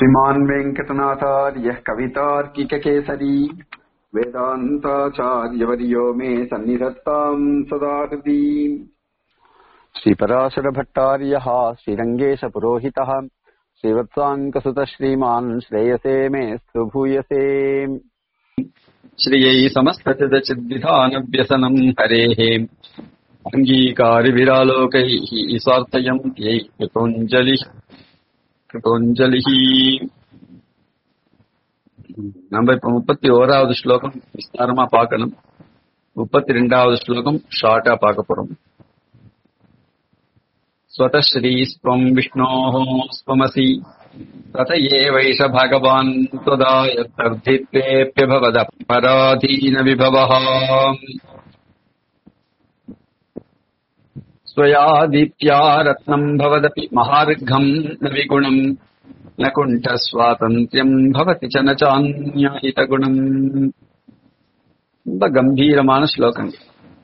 श्रीमान् वेङ्कटनाथार्यः कवितार्किककेसरी वेदान्ताचार्यवर्यो मे सन्निधत्ताम् सदा हृदि श्रीपराशरभट्टार्यः श्रीरङ्गेशपुरोहितः श्रीवत्साङ्कसुतः श्रीमान् श्रेयसे मे सुभूयसे श्रियै समस्तचिदचिद्विधानव्यसनम् हरेः अङ्गीकारिविरालोकैः स्वार्थयम् यै कृतोञ्जलिः कृतोञ्जलिः நம்ம இப்ப முப்பத்தி ஓராவது ஸ்லோகம் விஸ்தாரமா பார்க்கணும் முப்பத்தி ரெண்டாவது ஸ்லோகம் ஷார்ட்டா பார்க்க போறோம் स्वतश्रीस्त्वम् विष्णोः स्वमसि तत एवैष भगवान् त्वदा यत्तर्धित्वेऽप्यभवद पराधीनविभवः स्वया दीप्या रत्नम् भवदपि महार्घम् न विगुणम् न कुण्ठस्वातन्त्र्यम् भवति च न चान्याहितगुणम् ரொம்ப கம்பீரமான ஸ்லோகங்கள்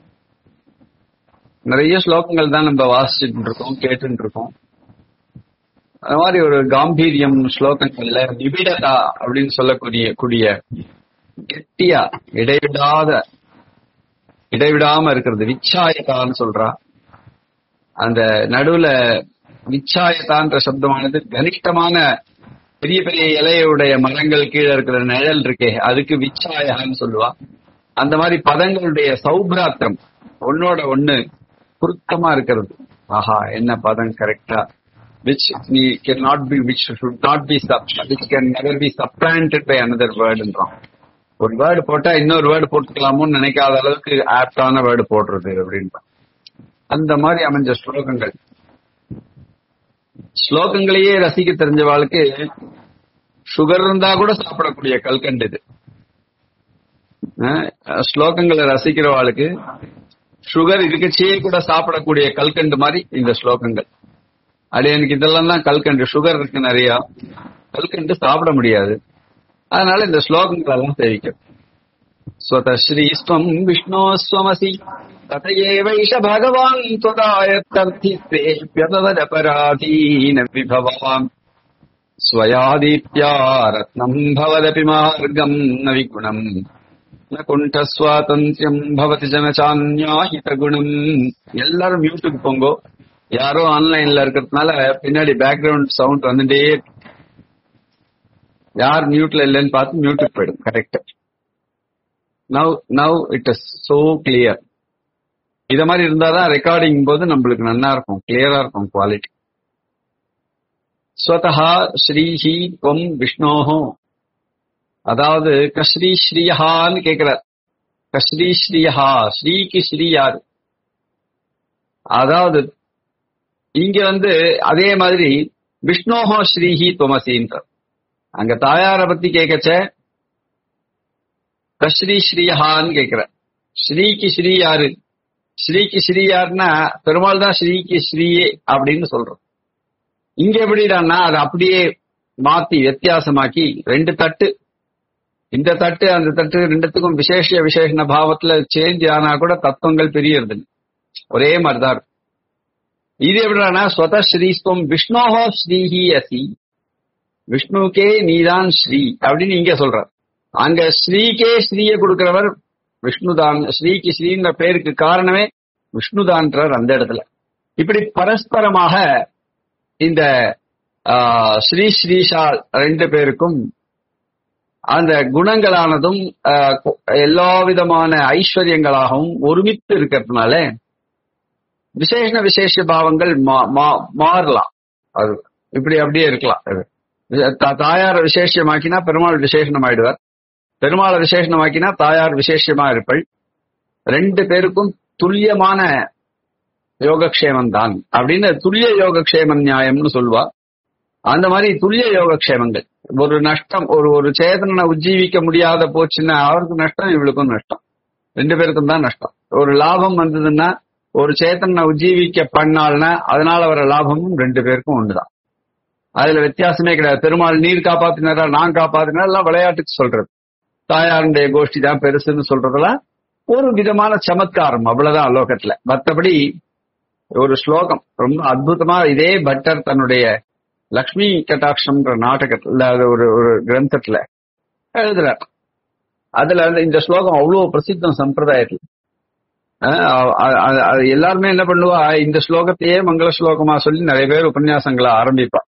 நிறைய ஸ்லோகங்கள் தான் நம்ம வாசிச்சுட்டு இருக்கோம் கேட்டுட்டு இருக்கோம் அது மாதிரி ஒரு காம்பீரியம் ஸ்லோகங்கள்ல நிபிடதா அப்படின்னு சொல்லக்கூடிய கூடிய கெட்டியா இடைவிடாத இடைவிடாம இருக்கிறது விச்சாயதான்னு சொல்றா அந்த நடுவுல விச்சாயதான்ற சப்தமானது கனிஷ்டமான பெரிய பெரிய இலையுடைய மரங்கள் கீழே இருக்கிற நிழல் இருக்கே அதுக்கு விச்சாயான்னு சொல்லுவா அந்த மாதிரி பதங்களுடைய சௌப்ராத்திரம் ஒன்னோட ஒண்ணு பொருத்தமா இருக்கிறது ஆஹா என்ன பதம் கரெக்டா which we cannot be which should not be sub which can never be supplanted by another word ன்றான் ஒரு வேர்டு போட்டா இன்னொரு வேர்டு போட்டுக்கலாமோன்னு நினைக்காத அளவுக்கு ஆப்டான வேர்டு போடுறது அப்படின்றான் அந்த மாதிரி அமைஞ்ச ஸ்லோகங்கள் ஸ்லோகங்களையே ரசிக்க தெரிஞ்சவாளுக்கு சுகர் இருந்தா கூட சாப்பிடக்கூடிய கல்கண்டு இது ஸ்லோகங்களை ரசிக்கிறவாளுக்கு சுகர் இருக்கச்சே கூட சாப்பிடக்கூடிய கல்கண்டு மாதிரி இந்த ஸ்லோகங்கள் அது எனக்கு இதெல்லாம் தான் கல்கண்டு சுகர் இருக்கு நிறைய கல்கண்டு சாப்பிட முடியாது அதனால இந்த ஸ்லோகங்கள் எல்லாம் தெரிவிக்கும் ஸ்வதஸ்ரீஸ்வம் விஷ்ணோ ஸ்வமசி ததையேவைஷ பகவான் त्वदायत्तर्थिस्तेऽप्यभवद पराधीन विभवाम् स्वयादीप्या रत्नम् भवदपि मार्गम् न विगुणम् न குண்டஸ்வாதந்தியம் பவதி ஜனச்சான்யாஹித குணம் எல்லாரும் மியூட்டுக்கு போங்கோ யாரோ ஆன்லைன்ல இருக்கிறதுனால பின்னாடி பேக்ரவுண்ட் சவுண்ட் வந்துட்டே யார் மியூட்ல இல்லைன்னு பார்த்து மியூட்டுக்கு போயிடும் correct now now it is so clear இத மாதிரி இருந்தாதான் ரெக்கார்டிங் போது நம்மளுக்கு நல்லா இருக்கும் கிளியரா இருக்கும் குவாலிட்டி ஸ்வதா ஸ்ரீஹி துவம் விஷ்ணோஹோ அதாவது கஸ்ரீ ஸ்ரீஹான்னு கேக்குறார் கஸ்ரீ ஸ்ரீஹா ஸ்ரீக்கு ஸ்ரீ யாரு அதாவது இங்க வந்து அதே மாதிரி விஷ்ணோஹோ ஸ்ரீஹி துவமசின்ற அங்க தாயார பத்தி கேட்கச்ச கஸ்ரீ ஸ்ரீஹான்னு கேக்குற ஸ்ரீக்கு ஸ்ரீ யாரு ஸ்ரீக்கு ஸ்ரீ யாருன்னா பெருமாள் தான் ஸ்ரீக்கு ஸ்ரீயே அப்படின்னு சொல்றோம் இங்க எப்படிடான்னா அதை அப்படியே மாத்தி வித்தியாசமாக்கி ரெண்டு தட்டு இந்த தட்டு அந்த தட்டு ரெண்டுத்துக்கும் விசேஷ விசேஷ பாவத்துல சேஞ்ச் ஆனா கூட தத்துவங்கள் பெரியது ஒரே மாதிரிதான் இருக்கும் இது எப்படின்னா ஸ்வத ஸ்ரீஸ்வம் விஷ்ணோஹோ ஸ்ரீஹி அசி விஷ்ணுக்கே நீதான் ஸ்ரீ அப்படின்னு இங்க சொல்ற அங்க ஸ்ரீக்கே ஸ்ரீய கொடுக்கிறவர் விஷ்ணுதான் ஸ்ரீக்கு ஸ்ரீன்ற பேருக்கு காரணமே விஷ்ணுதான்றார் அந்த இடத்துல இப்படி பரஸ்பரமாக இந்த ஸ்ரீ ஸ்ரீஷா ரெண்டு பேருக்கும் அந்த குணங்களானதும் எல்லா விதமான ஐஸ்வர்யங்களாகவும் ஒருமித்து இருக்கிறதுனால விசேஷ விசேஷ பாவங்கள் மாறலாம் அது இப்படி அப்படியே இருக்கலாம் தாயார விசேஷமாக்கினா பெருமாள் விசேஷனம் ஆயிடுவார் பெருமாளை விசேஷமாக்கினா தாயார் விசேஷமா இருப்பள் ரெண்டு பேருக்கும் துல்லியமான யோகக்ஷேமம் தான் அப்படின்னு துல்லிய யோகக்ஷேம நியாயம்னு சொல்லுவா அந்த மாதிரி துல்லிய யோகக்ஷேமங்கள் ஒரு நஷ்டம் ஒரு ஒரு சேதனை உஜ்ஜீவிக்க முடியாத போச்சுன்னா அவருக்கு நஷ்டம் இவளுக்கும் நஷ்டம் ரெண்டு பேருக்கும் தான் நஷ்டம் ஒரு லாபம் வந்ததுன்னா ஒரு சேத்தனை உஜ்ஜீவிக்க பண்ணால்னா அதனால வர லாபமும் ரெண்டு பேருக்கும் ஒண்ணுதான் அதுல வித்தியாசமே கிடையாது பெருமாள் நீர் காப்பாத்தினாரா நான் காப்பாத்தினா எல்லாம் விளையாட்டுக்கு சொல்றது தாயாருடைய கோஷ்டி தான் பெருசுன்னு சொல்றதெல்லாம் ஒரு விதமான சமத்காரம் அவ்வளவுதான் லோகத்துல மற்றபடி ஒரு ஸ்லோகம் ரொம்ப அற்புதமா இதே பட்டர் தன்னுடைய லக்ஷ்மி கட்டாட்சம்ன்ற நாடகத்துல அது ஒரு ஒரு கிரந்தத்துல எழுதுறார் அதுல வந்து இந்த ஸ்லோகம் அவ்வளவு பிரசித்தம் சம்பிரதாயத்துல அஹ் அ- அ- அது எல்லாருமே என்ன பண்ணுவா இந்த ஸ்லோகத்தையே மங்கள ஸ்லோகமா சொல்லி நிறைய பேர் உபன்யாசங்களை ஆரம்பிப்பா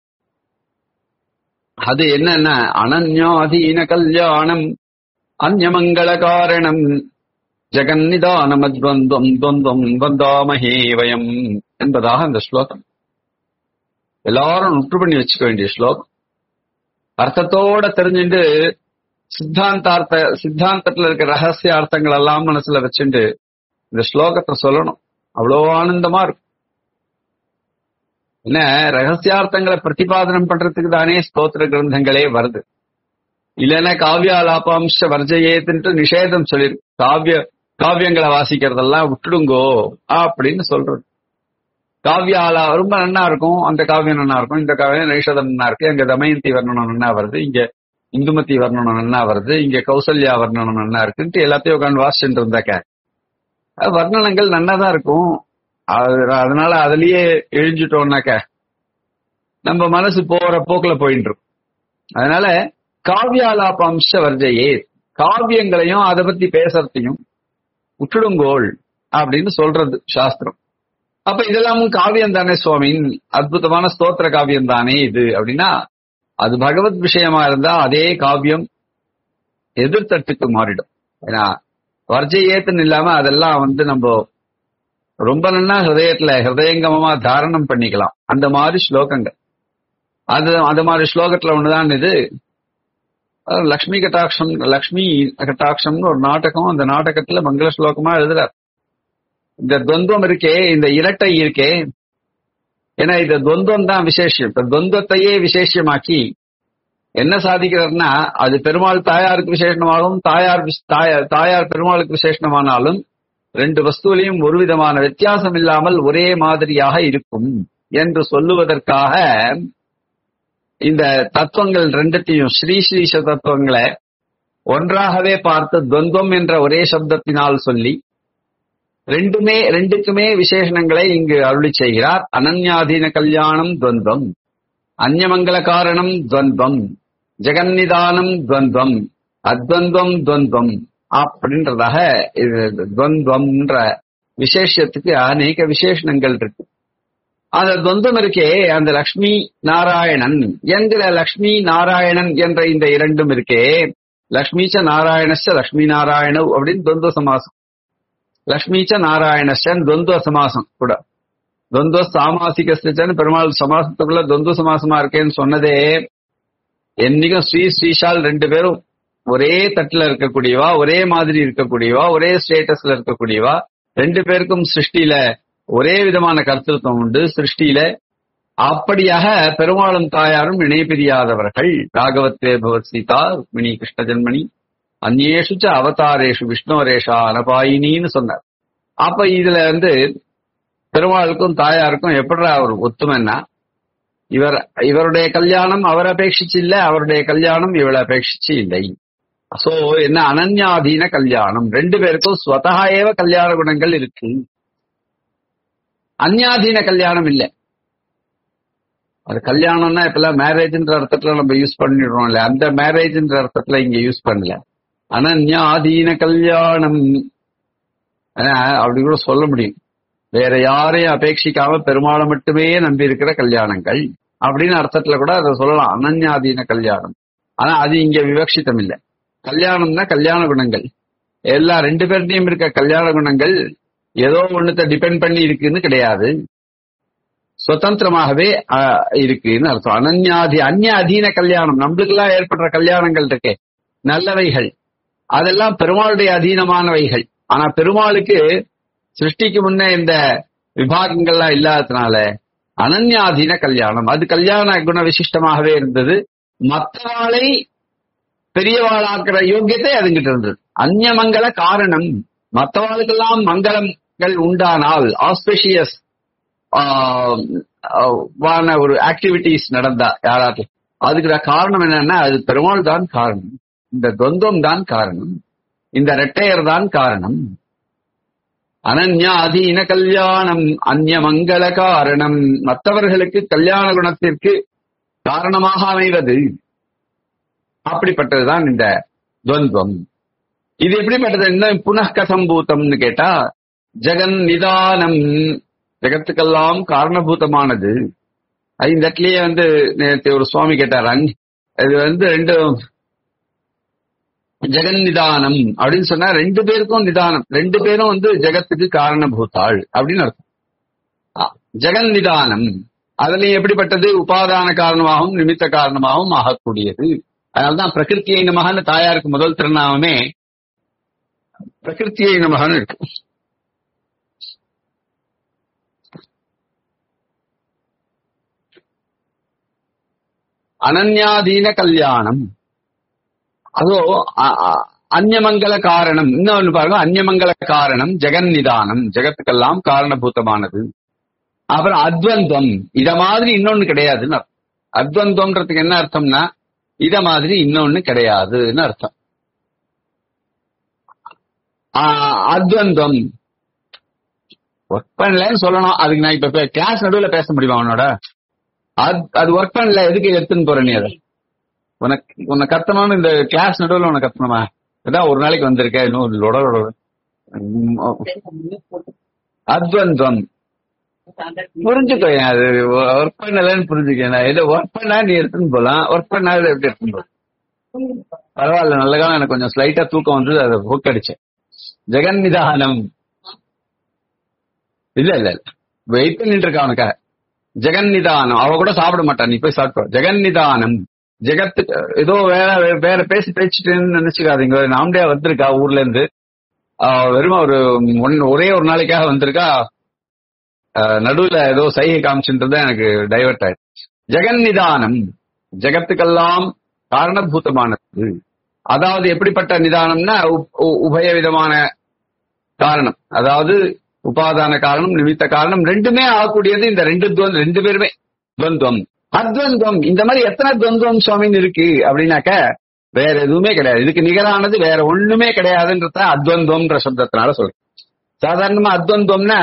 அது என்னன்னா அனன்யாதீன கல்யாணம் அந்யமங்கள காரணம் ஜெகன்னிதானமத்வந்தம் துவந்தம் வந்தாமஹே வயம் என்பதாக அந்த ஸ்லோகம் எல்லாரும் நுற்று பண்ணி வச்சுக்க வேண்டிய ஸ்லோகம் அர்த்தத்தோட தெரிஞ்சுட்டு சித்தாந்தார்த்த சித்தாந்தத்துல இருக்க ரகசிய அர்த்தங்கள் எல்லாம் மனசுல வச்சுட்டு இந்த ஸ்லோகத்தை சொல்லணும் அவ்வளோ ஆனந்தமா இருக்கும் என்ன ரகசியார்த்தங்களை பிரதிபாதனம் பண்றதுக்கு தானே ஸ்தோத்திர கிரந்தங்களே வருது இல்லைன்னா காவியாலாபாம்ச வர்ஜயேத்துன்ட்டு நிஷேதம் சொல்லிருக்கு காவிய காவியங்களை வாசிக்கிறதெல்லாம் விட்டுடுங்கோ அப்படின்னு சொல்றது காவியாலா ரொம்ப நன்னா இருக்கும் அந்த காவியம் நன்னா இருக்கும் இந்த காவியம் நைஷதம் நன்னா இருக்கு அங்க தமயந்தி வர்ணனம் நன்னா வருது இங்க இந்துமதி வர்ணனம் நன்னா வருது இங்க கௌசல்யா வர்ணனம் நன்னா இருக்குன்ட்டு எல்லாத்தையும் உட்காந்து வாசிச்சுட்டு இருந்தாக்க அது வர்ணனங்கள் நன்னா தான் இருக்கும் அது- அதனால அதுலயே இழிஞ்சிட்டோம்னாக்க நம்ம மனசு போற போக்குல போயிட்டு இருக்கும் அதனால காவியாலாபம்ச வர்ஜையே காவியங்களையும் அதை பத்தி பேசுறதையும் விட்டுடுங்கோள் அப்படின்னு சொல்றது சாஸ்திரம் அப்ப இதெல்லாமும் காவியம் தானே சுவாமின் அற்புதமான ஸ்தோத்திர காவியம் தானே இது அப்படின்னா அது பகவத் விஷயமா இருந்தா அதே காவியம் எதிர்த்தட்டுக்கு மாறிடும் ஏன்னா வர்ஜையேத்துன்னு இல்லாம அதெல்லாம் வந்து நம்ம ரொம்ப நன்னா ஹிருதயத்துல ஹிருதயங்கமமா தாரணம் பண்ணிக்கலாம் அந்த மாதிரி ஸ்லோகங்கள் அது அந்த மாதிரி ஸ்லோகத்துல ஒண்ணுதான் இது அஹ் லக்ஷ்மி கட்டாட்சம் லக்ஷ்மி கட்டாட்சம்னு ஒரு நாடகம் அந்த நாடகத்துல மங்கள ஸ்லோகமா எழுதுறார் இந்த துவந்தம் இருக்கே இந்த இரட்டை இருக்கே ஏன்னா இந்த துவந்தம் தான் விசேஷம் இப்ப துவந்தத்தையே விசேஷமாக்கி என்ன சாதிக்கிறார்னா அது பெருமாள் தாயாருக்கு விசேஷமாகவும் தாயார் விஸ்- தாயார் தாயார் பெருமாளுக்கு விசேஷமானாலும் ரெண்டு வஸ்துவிலையும் ஒரு விதமான வித்தியாசம் இல்லாமல் ஒரே மாதிரியாக இருக்கும் என்று சொல்லுவதற்காக இந்த தத்துவங்கள் ரெண்டத்தையும் ஸ்ரீ ஸ்ரீஷ தத்துவங்களை ஒன்றாகவே பார்த்து துவந்தம் என்ற ஒரே சப்தத்தினால் சொல்லி ரெண்டுமே ரெண்டுக்குமே விசேஷணங்களை இங்கு அருளி செய்கிறார் அனன்யாதீன கல்யாணம் துவந்தம் அந்யமங்கல காரணம் துவந்தம் ஜெகன்னிதானம் துவந்தம் அத்வந்தம் துவந்தம் அப்படின்றதாக இது துவந்தம்ன்ற விசேஷத்துக்கு அநேக விசேஷணங்கள் இருக்கு அந்த துவந்தம் இருக்கே அந்த லக்ஷ்மி நாராயணன் என்கிற லக்ஷ்மி நாராயணன் என்ற இந்த இரண்டும் இருக்கே லக்ஷ்மிச்ச நாராயணச்ச லக்ஷ்மி நாராயண அப்படின்னு துவந்த சமாசம் லக்ஷ்மிச்ச நாராயணச்சன் துவந்த சமாசம் கூட துவந்த சாமாசிகஸ்தன் பெருமாள் சமாசத்துக்குள்ள துவந்த சமாசமா இருக்கேன்னு சொன்னதே என்னைக்கும் ஸ்ரீ ஸ்ரீஷால் ரெண்டு பேரும் ஒரே தட்டுல இருக்கக்கூடியவா ஒரே மாதிரி இருக்கக்கூடியவா ஒரே ஸ்டேட்டஸ்ல இருக்கக்கூடியவா ரெண்டு பேருக்கும் சிருஷ்டியில ஒரே விதமான கர்த்தத்துவம் உண்டு சிருஷ்டியில அப்படியாக பெருமாளும் தாயாரும் இணை பிரியாதவர்கள் ராகவத்வே பவத் சீதா ருக்மிணி கிருஷ்ண ஜன்மணி அந்நேஷு ச அவதாரேஷு விஷ்ணோரேஷா அனபாயினின்னு சொன்னார் அப்ப இதுல வந்து பெருமாளுக்கும் தாயாருக்கும் எப்படிடா ஒரு ஒத்துமைன்னா இவர் இவருடைய கல்யாணம் அவர் அபேட்சிச்சு இல்ல அவருடைய கல்யாணம் இவளை அபேட்சிச்சு இல்லை சோ என்ன அனன்யாதீன கல்யாணம் ரெண்டு பேருக்கும் ஸ்வதா ஏவ கல்யாண குணங்கள் இருக்கு அந்யாதீன கல்யாணம் இல்ல அது கல்யாணம்னா இப்பெல்லாம் மேரேஜ்ன்ற அர்த்தத்துல நம்ம யூஸ் பண்ணிடுறோம் இல்ல அந்த மேரேஜ்ன்ற அர்த்தத்துல இங்க யூஸ் பண்ணல அனன்யாதீன கல்யாணம் ஆனா, அப்படி கூட சொல்ல முடியும் வேற யாரையும் அபேட்சிக்காம பெருமாளை மட்டுமே நம்பி இருக்கிற கல்யாணங்கள் அப்படின்னு அர்த்தத்துல கூட அதை சொல்லலாம் அனன்யாதீன கல்யாணம் ஆனா அது இங்க விவக்ஷிதம் இல்ல கல்யாணம்னா கல்யாண குணங்கள் எல்லா ரெண்டு பேர்ட்டையும் இருக்க கல்யாண குணங்கள் ஏதோ ஒண்ணுத்த டிபெண்ட் பண்ணி இருக்குன்னு கிடையாது சுதந்திரமாகவே ஆஹ், இருக்குன்னு அர்த்தம் அனன்யாதி அந்நிய அதீன கல்யாணம் நம்மளுக்கெல்லாம் ஏற்படுற கல்யாணங்கள் இருக்கே நல்லவைகள் அதெல்லாம் பெருமாளுடைய அதீனமானவைகள் ஆனா பெருமாளுக்கு சிருஷ்டிக்கு முன்ன இந்த விபாகங்கள்லாம் இல்லாததுனால அனன்யாதீன கல்யாணம் அது கல்யாண குண விசிஷ்டமாகவே இருந்தது மற்றவாளை பெரியவாளாக்குற யோக்கியத்தை அதுங்கிட்ட இருந்தது அந்நியமங்கல காரணம் மற்றவாளுக்கெல்லாம் மங்களங்கள் உண்டானால் ஆஸ்பெஷியஸ் வான ஒரு ஆக்டிவிட்டிஸ் நடந்தா யாராவது அதுக்கு காரணம் என்னன்னா அது பெருமாள் தான் காரணம் இந்த துவந்தம் தான் காரணம் இந்த ரெட்டையர் தான் காரணம் அனன்யாதீன கல்யாணம் அந்நிய மங்கள காரணம் மற்றவர்களுக்கு கல்யாண குணத்திற்கு காரணமாக அமைவது அப்படிப்பட்டதுதான் இந்த துவந்துவம் இது எப்படிப்பட்டது என்ன புனகசம்பூத்தம்னு கேட்டா ஜெகன் நிதானம் ஜெகத்துக்கெல்லாம் காரணபூதமானது அது இந்த இடத்துலயே வந்து நேற்று ஒரு சுவாமி கேட்டாராங்க இது வந்து ரெண்டு ஜெகன் நிதானம் அப்படின்னு சொன்னா ரெண்டு பேருக்கும் நிதானம் ரெண்டு பேரும் வந்து ஜெகத்துக்கு காரணபூத்தாள் அப்படின்னு அர்த்தம் ஆ, ஜெகன் நிதானம் அதுலயும் எப்படிப்பட்டது உபாதான காரணமாகவும் நிமித்த காரணமாகவும் ஆகக்கூடியது அதனால்தான் பிரகிருத்தியை நமகன்னு தாயாருக்கு முதல் திருநாமமே பிரகிருத்தியை நமகன்னு இருக்கு அனன்யாதீன கல்யாணம் அதோ அ- அ- அந்யமங்கல காரணம் இன்னொன்னு பாருங்க அந்யமங்கல காரணம் ஜெகன் நிதானம் ஜெகத்துக்கெல்லாம் காரணபூதமானது அப்புறம் அத்வந்தம் இத மாதிரி இன்னொன்னு கிடையாதுன்னு அர்த்தம் அத்வந்தம்ன்றதுக்கு என்ன அர்த்தம்னா இத மாதிரி இன்னொன்னு கிடையாதுன்னு அர்த்தம் ஆ, அத்வந்தம் ஒர்க் பண்ணலன்னு சொல்லணும் அதுக்கு நான் இப்ப கிளாஸ் நடுவுல பேச முடியுமா அவனோட அது- அது ஒர்க் பண்ணல எதுக்கு எடுத்துன்னு போற நீ அதை உனக்கு உன்னை கத்தணும்னு இந்த கிளாஸ் நடுவுல உனக்கு கத்தணுமா இதான் ஒரு நாளைக்கு வந்திருக்க இன்னும் லொட லொட. உம், அத்வந்தம் புரிஞ்சுக்கோ ஏன் அது ஒர்க் பண்ணலன்னு புரிஞ்சுக்க நான் ஏதோ ஒர்க் பண்ணா நீ எடுத்துன்னு போலாம் ஒர்க் பண்ணாத எப்படி எடுத்துன்னு போலாம் பரவாயில்ல நல்ல காலம் எனக்கு கொஞ்சம் ஸ்லைட்டா தூக்கம் வந்து அதை புக் அடிச்சேன் ஜெகன் நிதானம் இல்ல இல்ல இல்ல வெயிட் பண்ணிட்டு இருக்கா அவனுக்காக ஜெகன் நிதானம் அவ கூட சாப்பிட மாட்டான் நீ போய் சாப்பிட்டோ ஜெகன் நிதானம் ஜெகத்து ஏதோ வேற வேற பேசி பேசிட்டேன்னு நினைச்சுக்காதீங்க நாமடே வந்திருக்கா ஊர்ல இருந்து ஆஹ் வெறும் ஒரு ஒன்- ஒரே ஒரு நாளைக்காக வந்திருக்கா ஆஹ் நடுவுல ஏதோ சைகை காமிச்சுன்றது எனக்கு டைவர்ட் ஆயிடுச்சு ஜெகன் நிதானம் ஜெகத்துக்கெல்லாம் காரணபூதமானது அதாவது எப்படிப்பட்ட நிதானம்னா உ- உ- உபய விதமான காரணம் அதாவது உபாதான காரணம் நிமித்த காரணம் ரெண்டுமே ஆகக்கூடியது இந்த ரெண்டு துவந்தம் ரெண்டு பேருமே துவந்தம் அத்வந்தம் இந்த மாதிரி எத்தனை துவந்தம் சுவாமின்னு இருக்கு அப்படின்னாக்க வேற எதுவுமே கிடையாது இதுக்கு நிகரானது வேற ஒண்ணுமே கிடையாதுன்றத அத்வந்தம்ன்ற சப்தத்தினால சொல்றேன் சாதாரணமா அத்வந்தம்னா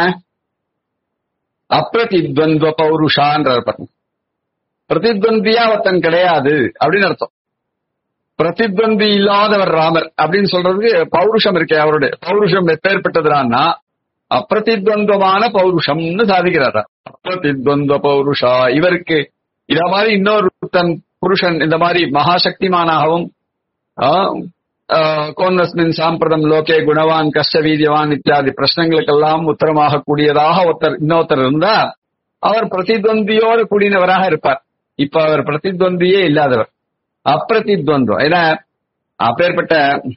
அப்பிரதித்வந்த்வ பௌருஷான்ற அர்த்தம் பிரதித்வந்தியா ஒருத்தன் கிடையாது அப்படின்னு அர்த்தம் பிரதித்வந்தி இல்லாதவர் ராமர் அப்படின்னு சொல்றதுக்கு பௌருஷம் இருக்கே அவருடைய பௌருஷம் எப்பேற்பட்டதுனா அப்பிரதித்வந்தமான பௌருஷம்னு சாதிக்கிறார் அப்பிரதித்வந்த பௌருஷா இவருக்கு இத மாதிரி இன்னொரு தன் புருஷன் இந்த மாதிரி மகாசக்திமானாகவும் ஆ, ஆ, கோன்னஸ்மின் சாம்பிரதம் லோகே குணவான் கஷ்ட வீதியவான் இத்தியாதி பிரச்சனைகளுக்கெல்லாம் உத்தரமாக கூடியதாக ஒருத்தர் இன்னொருத்தர் இருந்தா அவர் பிரதித்வந்தியோடு கூடினவராக இருப்பார் இப்ப அவர் பிரதித்வந்தியே இல்லாதவர் அப்பிரதித்வந்தம் ஏன்னா அப்பேற்பட்ட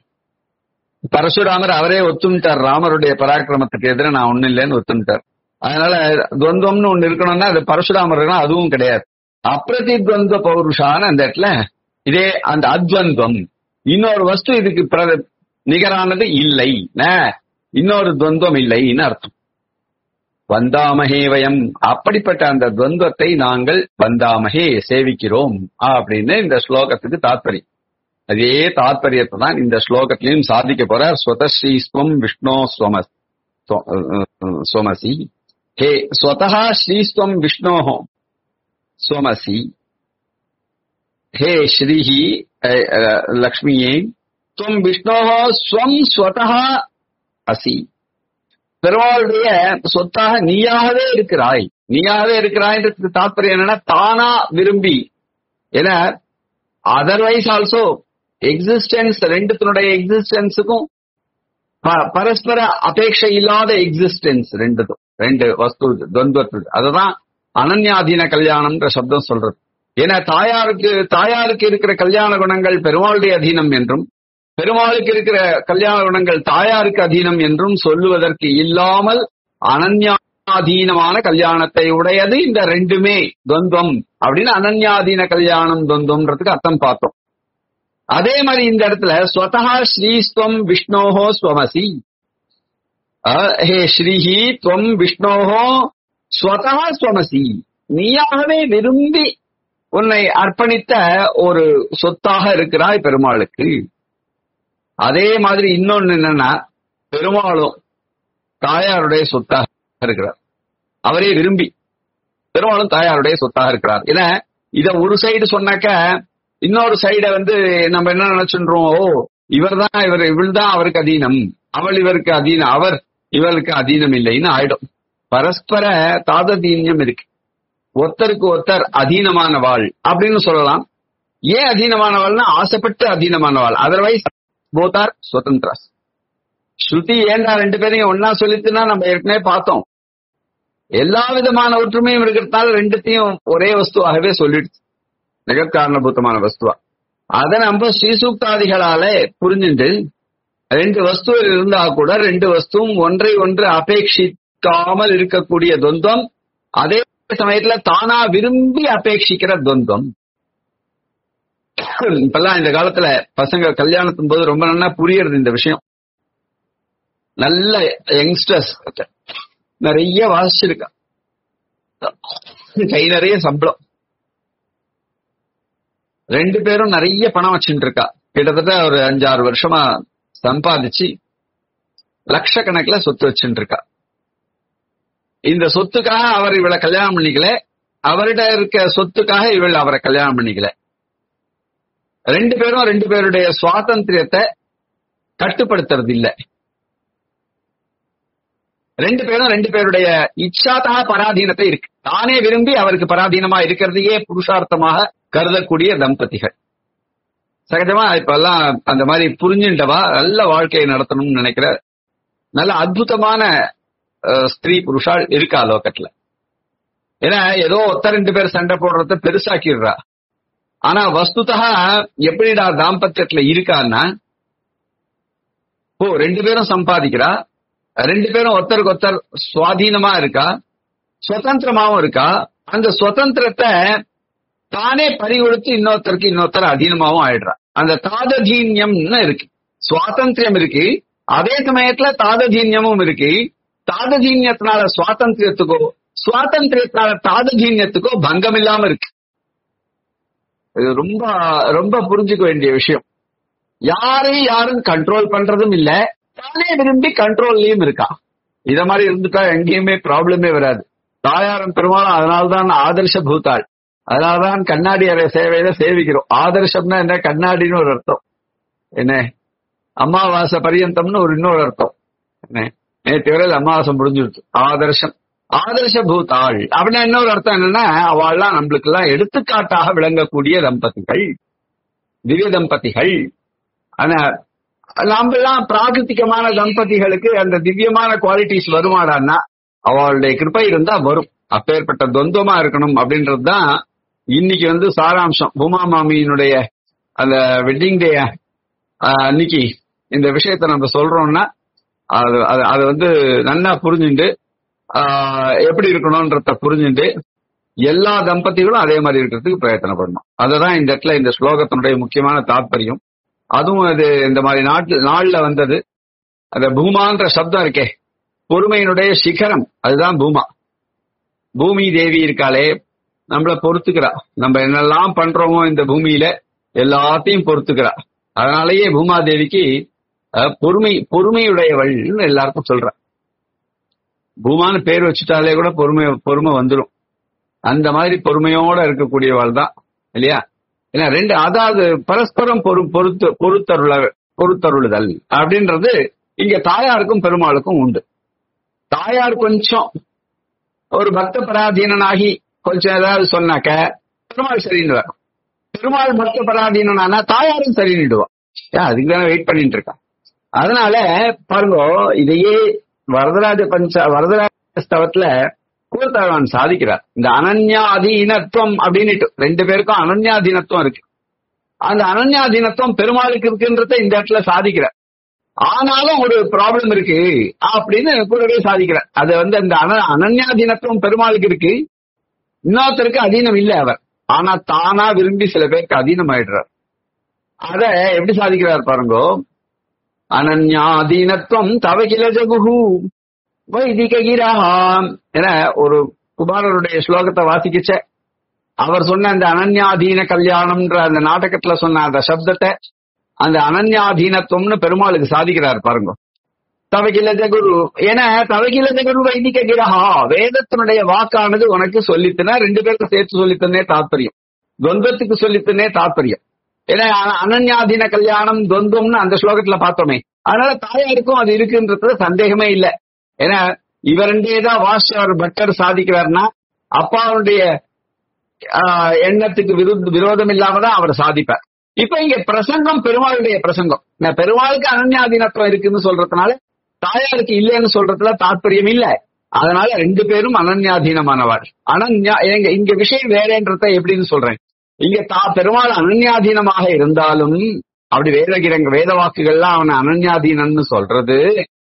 பரசுராமர் அவரே ஒத்துமிட்டார் ராமருடைய பராக்கிரமத்துக்கு எதிர நான் ஒண்ணு இல்லைன்னு ஒத்துமிட்டார் அதனால துவந்தம்னு ஒண்ணு இருக்கணும்னா அது பரசுராமர் இருக்கணும், அதுவும் கிடையாது அப்பிரதித்வந்த பௌருஷான அந்த இடத்துல இதே அந்த அத்வந்தம் இன்னொரு வஸ்து இதுக்கு பிர- நிகரானது இல்லை ந, இன்னொரு துவந்தம் இல்லைன்னு அர்த்தம் வந்தாமகே வயம் அப்படிப்பட்ட அந்த துவந்தத்தை நாங்கள் வந்தாமகே சேவிக்கிறோம் அப்படின்னு இந்த ஸ்லோகத்துக்கு தாத்பரியம் அதே தாத்பரியத்தை தான் இந்த ஸ்லோகத்திலையும் சாதிக்க போற ஸ்வதஸ்ரீஸ்வம் விஷ்ணோ ஸ்வம ஸ்வ- அஹ் ஸ்வமசி ஹே ஸ்வதா ஸ்ரீஸ்வம் விஷ்ணோ ஸ்வமசி ஹே ஸ்ரீஹி அஹ், அஹ், லக்ஷ்மியே துவம் விஷ்ணோ ஸ்வம் ஸ்வதா அசி பெருமாளுடைய சொத்தாக நீயாகவே இருக்கிறாய் நீயாகவே இருக்கிறாய்ன்றதுக்கு தாற்பயம் என்னன்னா தானா விரும்பி ஏன்னா அதர்வைஸ் ஆல்சோ எக்ஸிஸ்டன்ஸ் ரெண்டுத்தினுடைய எக்ஸிஸ்டன்ஸுக்கும் ப- பரஸ்பர அபேட்சை இல்லாத எக்ஸிஸ்டன்ஸ் ரெண்டுதும் ரெண்டு வஸ்து துவந்தத்து அதுதான் அனன்யாதீன கல்யாணம்ன்ற சப்தம் சொல்றது ஏன்னா தாயாருக்கு தாயாருக்கு இருக்கிற கல்யாண குணங்கள் பெருமாளுடைய அதீனம் என்றும் பெருமாளுக்கு இருக்கிற கல்யாண குணங்கள் தாயாருக்கு அதீனம் என்றும் சொல்லுவதற்கு இல்லாமல் அனன்யாதீனமான கல்யாணத்தை உடையது இந்த ரெண்டுமே துவந்தம் அப்படின்னு அனன்யாதீன கல்யாணம் துவந்தம்ன்றதுக்கு அர்த்தம் பார்த்தோம் அதே மாதிரி இந்த இடத்துல ஸ்வதா ஸ்ரீஸ்வம் விஷ்ணோஹோ ஸ்வமசி அஹ், ஹே ஸ்ரீஹி துவம் விஷ்ணோஹோ ஸ்வதா ஸ்வமசி நீயாகவே விரும்பி உன்னை அர்ப்பணித்த ஒரு சொத்தாக இருக்கிறாய் பெருமாளுக்கு அதே மாதிரி இன்னொன்னு என்னன்னா பெருமாளும் தாயாருடைய சொத்தாக இருக்கிறார் அவரே விரும்பி பெருமாளும் தாயாருடைய சொத்தாக இருக்கிறார் ஏன்னா இத ஒரு சைடு சொன்னாக்க இன்னொரு சைட வந்து நம்ம என்ன நினைச்சுன்றோம் ஓ இவர் தான் இவர் இவள் தான் அவருக்கு அதீனம் அவள் இவருக்கு அதீனம் அவர் இவளுக்கு அதீனம் இல்லைன்னு ஆயிடும் பரஸ்பர தாததீன்யம் இருக்கு ஒருத்தருக்கு ஒருத்தர் அதீனமானவாள் அப்படின்னு சொல்லலாம் ஏன் அதீனமானவாள்னா ஆசைப்பட்டு அதீனமானவாள் அதர்வைஸ் போத்தார் சுதந்திராஸ் ஸ்ருதி ஏண்டா ரெண்டு பேரையும் ஒன்னா சொல்லிட்டுனா நம்ம ஏற்கனவே பார்த்தோம் எல்லா விதமான ஒற்றுமையும் இருக்கிறதுனால ரெண்டுத்தையும் ஒரே வஸ்துவாகவே சொல்லிடுச்சு நிகழ்காரணபூத்தமான வஸ்துவா அதை நம்ம ஸ்ரீசூக்தாதிகளால புரிஞ்சுட்டு ரெண்டு வஸ்துவில் இருந்தா கூட ரெண்டு வஸ்துவும் ஒன்றை ஒன்று அபேட்சிக்காமல் இருக்கக்கூடிய துவந்தம் அதே சமயத்துல தானா விரும்பி அபேட்சிக்கிற துவந்தம் இப்பெல்லாம் இந்த காலத்துல பசங்க கல்யாணத்தின் போது ரொம்ப நல்லா புரியறது இந்த விஷயம் நல்ல யங்ஸ்டர்ஸ் நிறைய வாசிச்சிருக்கா கை நிறைய சம்பளம் ரெண்டு பேரும் நிறைய பணம் வச்சுட்டு இருக்கா கிட்டத்தட்ட ஒரு அஞ்சாறு வருஷமா சம்பாதிச்சு லட்சக்கணக்குல சொத்து வச்சுட்டு இருக்கா இந்த சொத்துக்காக அவர் இவளை கல்யாணம் பண்ணிக்கல அவர்கிட்ட இருக்க சொத்துக்காக இவள் அவரை கல்யாணம் பண்ணிக்கல ரெண்டு பேரும் ரெண்டு பேருடைய சுவாதந்திரியத்தை கட்டுப்படுத்துறது இல்ல ரெண்டு பேரும் ரெண்டு பேருடைய இச்சாத்தா பராதீனத்தை இருக்கு தானே விரும்பி அவருக்கு பராதீனமா இருக்கிறதையே புருஷார்த்தமாக கருதக்கூடிய தம்பதிகள் சகஜமா இப்ப எல்லாம் அந்த மாதிரி புரிஞ்சுட்டவா நல்ல வாழ்க்கையை நடத்தணும்னு நினைக்கிற நல்ல அற்புதமான அஹ், ஸ்திரீ புருஷால் இருக்கா லோகத்துல ஏன்னா ஏதோ ஒத்த ரெண்டு பேர் சண்டை போடுறத பெருசாக்கிடுறா ஆனா வஸ்துதா எப்படிடா தாம்பத்தியத்துல இருக்கான்னா ஓ ரெண்டு பேரும் சம்பாதிக்கிறா ரெண்டு பேரும் ஒருத்தருக்கு ஒருத்தர் சுவாதீனமா இருக்கா சுதந்திரமாவும் இருக்கா அந்த சுதந்திரத்தை தானே பறிகொடுத்து இன்னொருத்தருக்கு இன்னொருத்தர் அதீனமாவும் ஆயிடுறா அந்த தாததீன்யம்னு இருக்கு சுவாதந்திரம் இருக்கு அதே சமயத்துல தாததீன்யமும் இருக்கு தாததீன்யத்தினால சுவாதந்திரத்துக்கோ சுவாதந்திரத்தினால தாததீன்யத்துக்கோ பங்கம் இல்லாம இருக்கு இது ரொம்ப ரொம்ப புரிஞ்சுக்க வேண்டிய விஷயம் யாரையும் யாரும் கண்ட்ரோல் பண்றதும் இல்ல தானே விரும்பி கண்ட்ரோல்லயும் இருக்கா இத மாதிரி இருந்துட்டா எங்கேயுமே ப்ராப்ளமே வராது தாயாரம் பெருமாளும் அதனால்தான் ஆதர்ஷ பூத்தாள் அதனாலதான் கண்ணாடி அறை சேவையில சேவிக்கிறோம் ஆதர்ஷம்னா என்ன கண்ணாடின்னு ஒரு அர்த்தம் என்ன அமாவாசை பரியந்தம்னு ஒரு இன்னொரு அர்த்தம் என்ன நேற்று வரையில் அமாவாசை முடிஞ்சிருச்சு ஆதர்ஷம் ஆதர்ஷ பூத்தாள் அப்படின்னா இன்னொரு அர்த்தம் என்னன்னா அவள்லாம் நம்மளுக்கு எல்லாம் எடுத்துக்காட்டாக விளங்கக்கூடிய தம்பதிகள் திவ்ய தம்பதிகள் ஆனா நாம எல்லாம் பிராகிருத்திகமான தம்பதிகளுக்கு அந்த திவ்யமான குவாலிட்டிஸ் வருமாடான்னா அவளுடைய கிருப்பை இருந்தா வரும் அப்பேற்பட்ட தொந்தமா இருக்கணும் அப்படின்றதுதான் இன்னைக்கு வந்து சாராம்சம் பூமா மாமியினுடைய அந்த வெட்டிங் டே அன்னைக்கு இந்த விஷயத்த நம்ம சொல்றோம்னா அது அது- அது வந்து நல்லா புரிஞ்சுண்டு ஆஹ், எப்படி இருக்கணும்ன்றத புரிஞ்சுண்டு எல்லா தம்பதிகளும் அதே மாதிரி இருக்கிறதுக்கு பிரயத்தனப்படணும் அதுதான் இந்த இடத்துல இந்த ஸ்லோகத்தினுடைய முக்கியமான தாற்பயம் அதுவும் அது இந்த மாதிரி நாட்டு நாள்ல வந்தது அந்த பூமான்ற சப்தம் இருக்கே பொறுமையினுடைய சிகரம் அதுதான் பூமா பூமி தேவி இருக்காளே நம்மள பொறுத்துக்கிறா நம்ம என்னெல்லாம் பண்றோமோ இந்த பூமியில எல்லாத்தையும் பொறுத்துக்கிறா அதனாலேயே பூமாதேவிக்கு அஹ், பொறுமை பொறுமையுடையவள்னு எல்லாருக்கும் சொல்றா பூமான்னு பேர் வச்சுட்டாலே கூட பொறுமை பொறுமை வந்துடும் அந்த மாதிரி பொறுமையோட இருக்கக்கூடியவள் தான் இல்லையா ஏன்னா ரெண்டு அதாவது பரஸ்பரம் பொறு பொறுத்து பொறுத்தருள பொறுத்தருளுதல் அப்படின்றது இங்க தாயாருக்கும் பெருமாளுக்கும் உண்டு தாயார் கொஞ்சம் ஒரு பக்த பராதீனனாகி கொஞ்சம் ஏதாவது சொன்னாக்க பெருமாள் சரின்னுவார் பெருமாள் பக்த பராதீனனானா தாயாரும் சரின்னுடுவா ஏன் அதுக்கு தானே வெயிட் பண்ணிட்டு இருக்கா அதனால பாருங்க இதையே வரதராஜ பஞ்ச வரதராஜ ஸ்தவத்துல கூர்த்தாழ்வான் சாதிக்கிறார் இந்த அனன்யாதீனத்துவம் அப்படின்னுட்டு ரெண்டு பேருக்கும் அனன்யாதீனத்துவம் இருக்கு அந்த அனன்யாதீனத்துவம் பெருமாளுக்கு இருக்குன்றத இந்த இடத்துல சாதிக்கிறார் ஆனாலும் ஒரு ப்ராப்ளம் இருக்கு அப்படின்னு கூடவே சாதிக்கிறார் அது வந்து அந்த அன அனன்யாதீனத்துவம் பெருமாளுக்கு இருக்கு இன்னொருத்தருக்கு அதீனம் இல்லை அவர் ஆனா தானா விரும்பி சில பேருக்கு அதீனம் ஆயிடுறார் அத எப்படி சாதிக்கிறார் பாருங்க அனன்யாதீனத்துவம் தவகில ஜகுஹு வைதிககிரஹாம் என ஒரு குமாரருடைய ஸ்லோகத்தை வாசிக்கிச்ச அவர் சொன்ன அந்த அனன்யாதீன கல்யாணம்ன்ற அந்த நாடகத்துல சொன்ன அந்த சப்தத்தை அந்த அனன்யாதீனத்துவம்னு பெருமாளுக்கு சாதிக்கிறார் பாருங்க தவகில ஜகுரு என தவகில ஜகுரு வைதிக கிரஹா வேதத்தினுடைய வாக்கானது உனக்கு சொல்லித்தன ரெண்டு பேருக்கு சேர்த்து சொல்லித்தனே தாத்பரியம் துவந்தத்துக்கு சொல்லித்துனே தாற்பயம் ஏன்னா அ- அனன்யாதீன கல்யாணம் துவந்தம்னு அந்த ஸ்லோகத்துல பார்த்தோமே அதனால தாயாருக்கும் அது இருக்குன்றதுல சந்தேகமே இல்ல ஏன்னா இவருண்டே தான் வாசியார் பட்டர் சாதிக்கிறார்னா அப்பாவுடைய ஆஹ், எண்ணத்துக்கு விருத்த விரோதம் இல்லாம தான் அவர் சாதிப்பார் இப்ப இங்க பிரசங்கம் பெருமாளுடைய பிரசங்கம் நான் பெருமாளுக்கு அனன்யாதீனத்துவம் இருக்குன்னு சொல்றதுனால தாயாருக்கு இல்லைன்னு சொல்றதுல தாற்பயம் இல்ல அதனால ரெண்டு பேரும் அனன்யாதீனமானவர் அனன்யா எங்க இங்க விஷயம் வேறேன்றத எப்படின்னு சொல்றேன் இங்க தா பெருமாள் அனன்யாதீனமாக இருந்தாலும் அப்படி வேதகிரங்க வேத வாக்குகள்லாம் அவனை அனன்யாதீனன்னு சொல்றது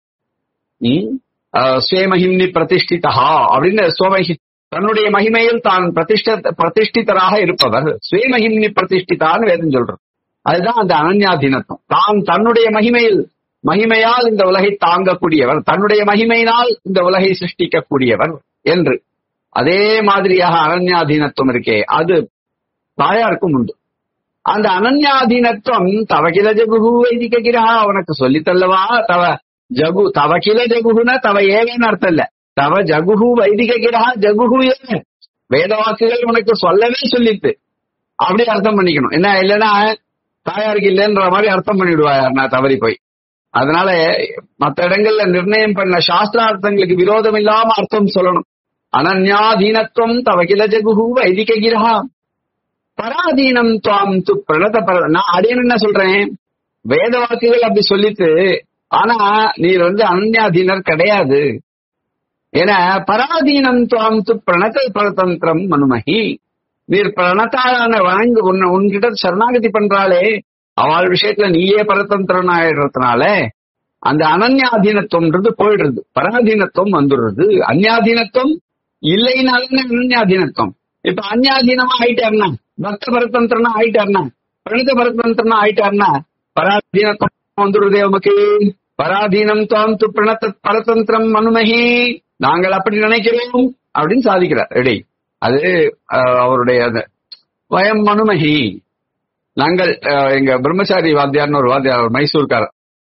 ம், ஆஹ், ஸ்வேமஹிம்னி பிரதிஷ்டிதா அப்படின்னு ஸ்வமஹி தன்னுடைய மகிமையில் தான் பிரதிஷ்ட பிரதிஷ்டிதராக இருப்பவர் ஸ்வேமஹிம்னி பிரதிஷ்டிதான்னு வேதம் சொல்றது அதுதான் அந்த அனன்யாதீனத்துவம் தான் தன்னுடைய மகிமையில் மகிமையால் இந்த உலகை தாங்கக்கூடியவர் தன்னுடைய மகிமையினால் இந்த உலகை சிருஷ்டிக்கக்கூடியவர் என்று அதே மாதிரியாக அனன்யாதீனத்துவம் இருக்கே அது தாயாருக்கும் உண்டு அந்த அனன்யாதீனத்துவம் தவகில ஜகுகு வைதிக கிரகா உனக்கு சொல்லித்தல்லவா தவ ஜகு தவகில ஜகுகுனா தவ ஏகன்னு அர்த்தம் இல்ல தவ ஜகுகு வைதிக கிரகா ஜகுகு ஏக வேத வாக்குகள் உனக்கு சொல்லவே சொல்லித்து அப்படி அர்த்தம் பண்ணிக்கணும் என்ன இல்லைன்னா தாயாருக்கு இல்லைன்ற மாதிரி அர்த்தம் பண்ணிவிடுவா நான் தவறி போய் அதனால மத்த இடங்கள்ல நிர்ணயம் பண்ண சாஸ்திரார்த்தங்களுக்கு விரோதம் இல்லாம அர்த்தம் சொல்லணும் அனன்யாதீனத்துவம் தவகில ஜகுகு வைதிக கிரகா பராதீனம் துவாம் து பிரணத பர நான் அடியன் என்ன சொல்றேன் வேத வாக்குகள் அப்படி சொல்லிட்டு ஆனா நீர் வந்து அனன்யாதீனர் கிடையாது ஏன்னா பராதீனம் துவாம் து பிரணத பரதந்திரம் மனுமகி நீர் பிரணத்தாலான வணங்கு உன்னை உன்கிட்ட சரணாகதி பண்றாளே அவள் விஷயத்துல நீயே பரதந்திரன் ஆயிடுறதுனால அந்த அனன்யாதீனத்துவம்ன்றது போயிடுறது பராதீனத்துவம் வந்துடுறது அந்யாதீனத்துவம் இல்லைனாலே அனன்யாதீனத்துவம் இப்ப அந்யாதீனமா ஆயிட்டாருன்னா பக்த பரதந்திரனா ஆயிட்டாருன்னா பிரணத பரதந்திரனா ஆயிட்டாருன்னா பராதீனத்துவம் வந்துடுறதே உமக்கு பராதீனம் துவாம் து பிரணத்த பரதந்திரம் மனுமகி நாங்கள் அப்படி நினைக்கிறோம் அப்படின்னு சாதிக்கிறார் ரெடி அது அஹ், அவருடைய அது வயம் மனுமகி நாங்கள் அஹ், எங்க பிரம்மச்சாரி வாத்தியார்னு ஒரு வாத்தியார் மைசூர்காரர்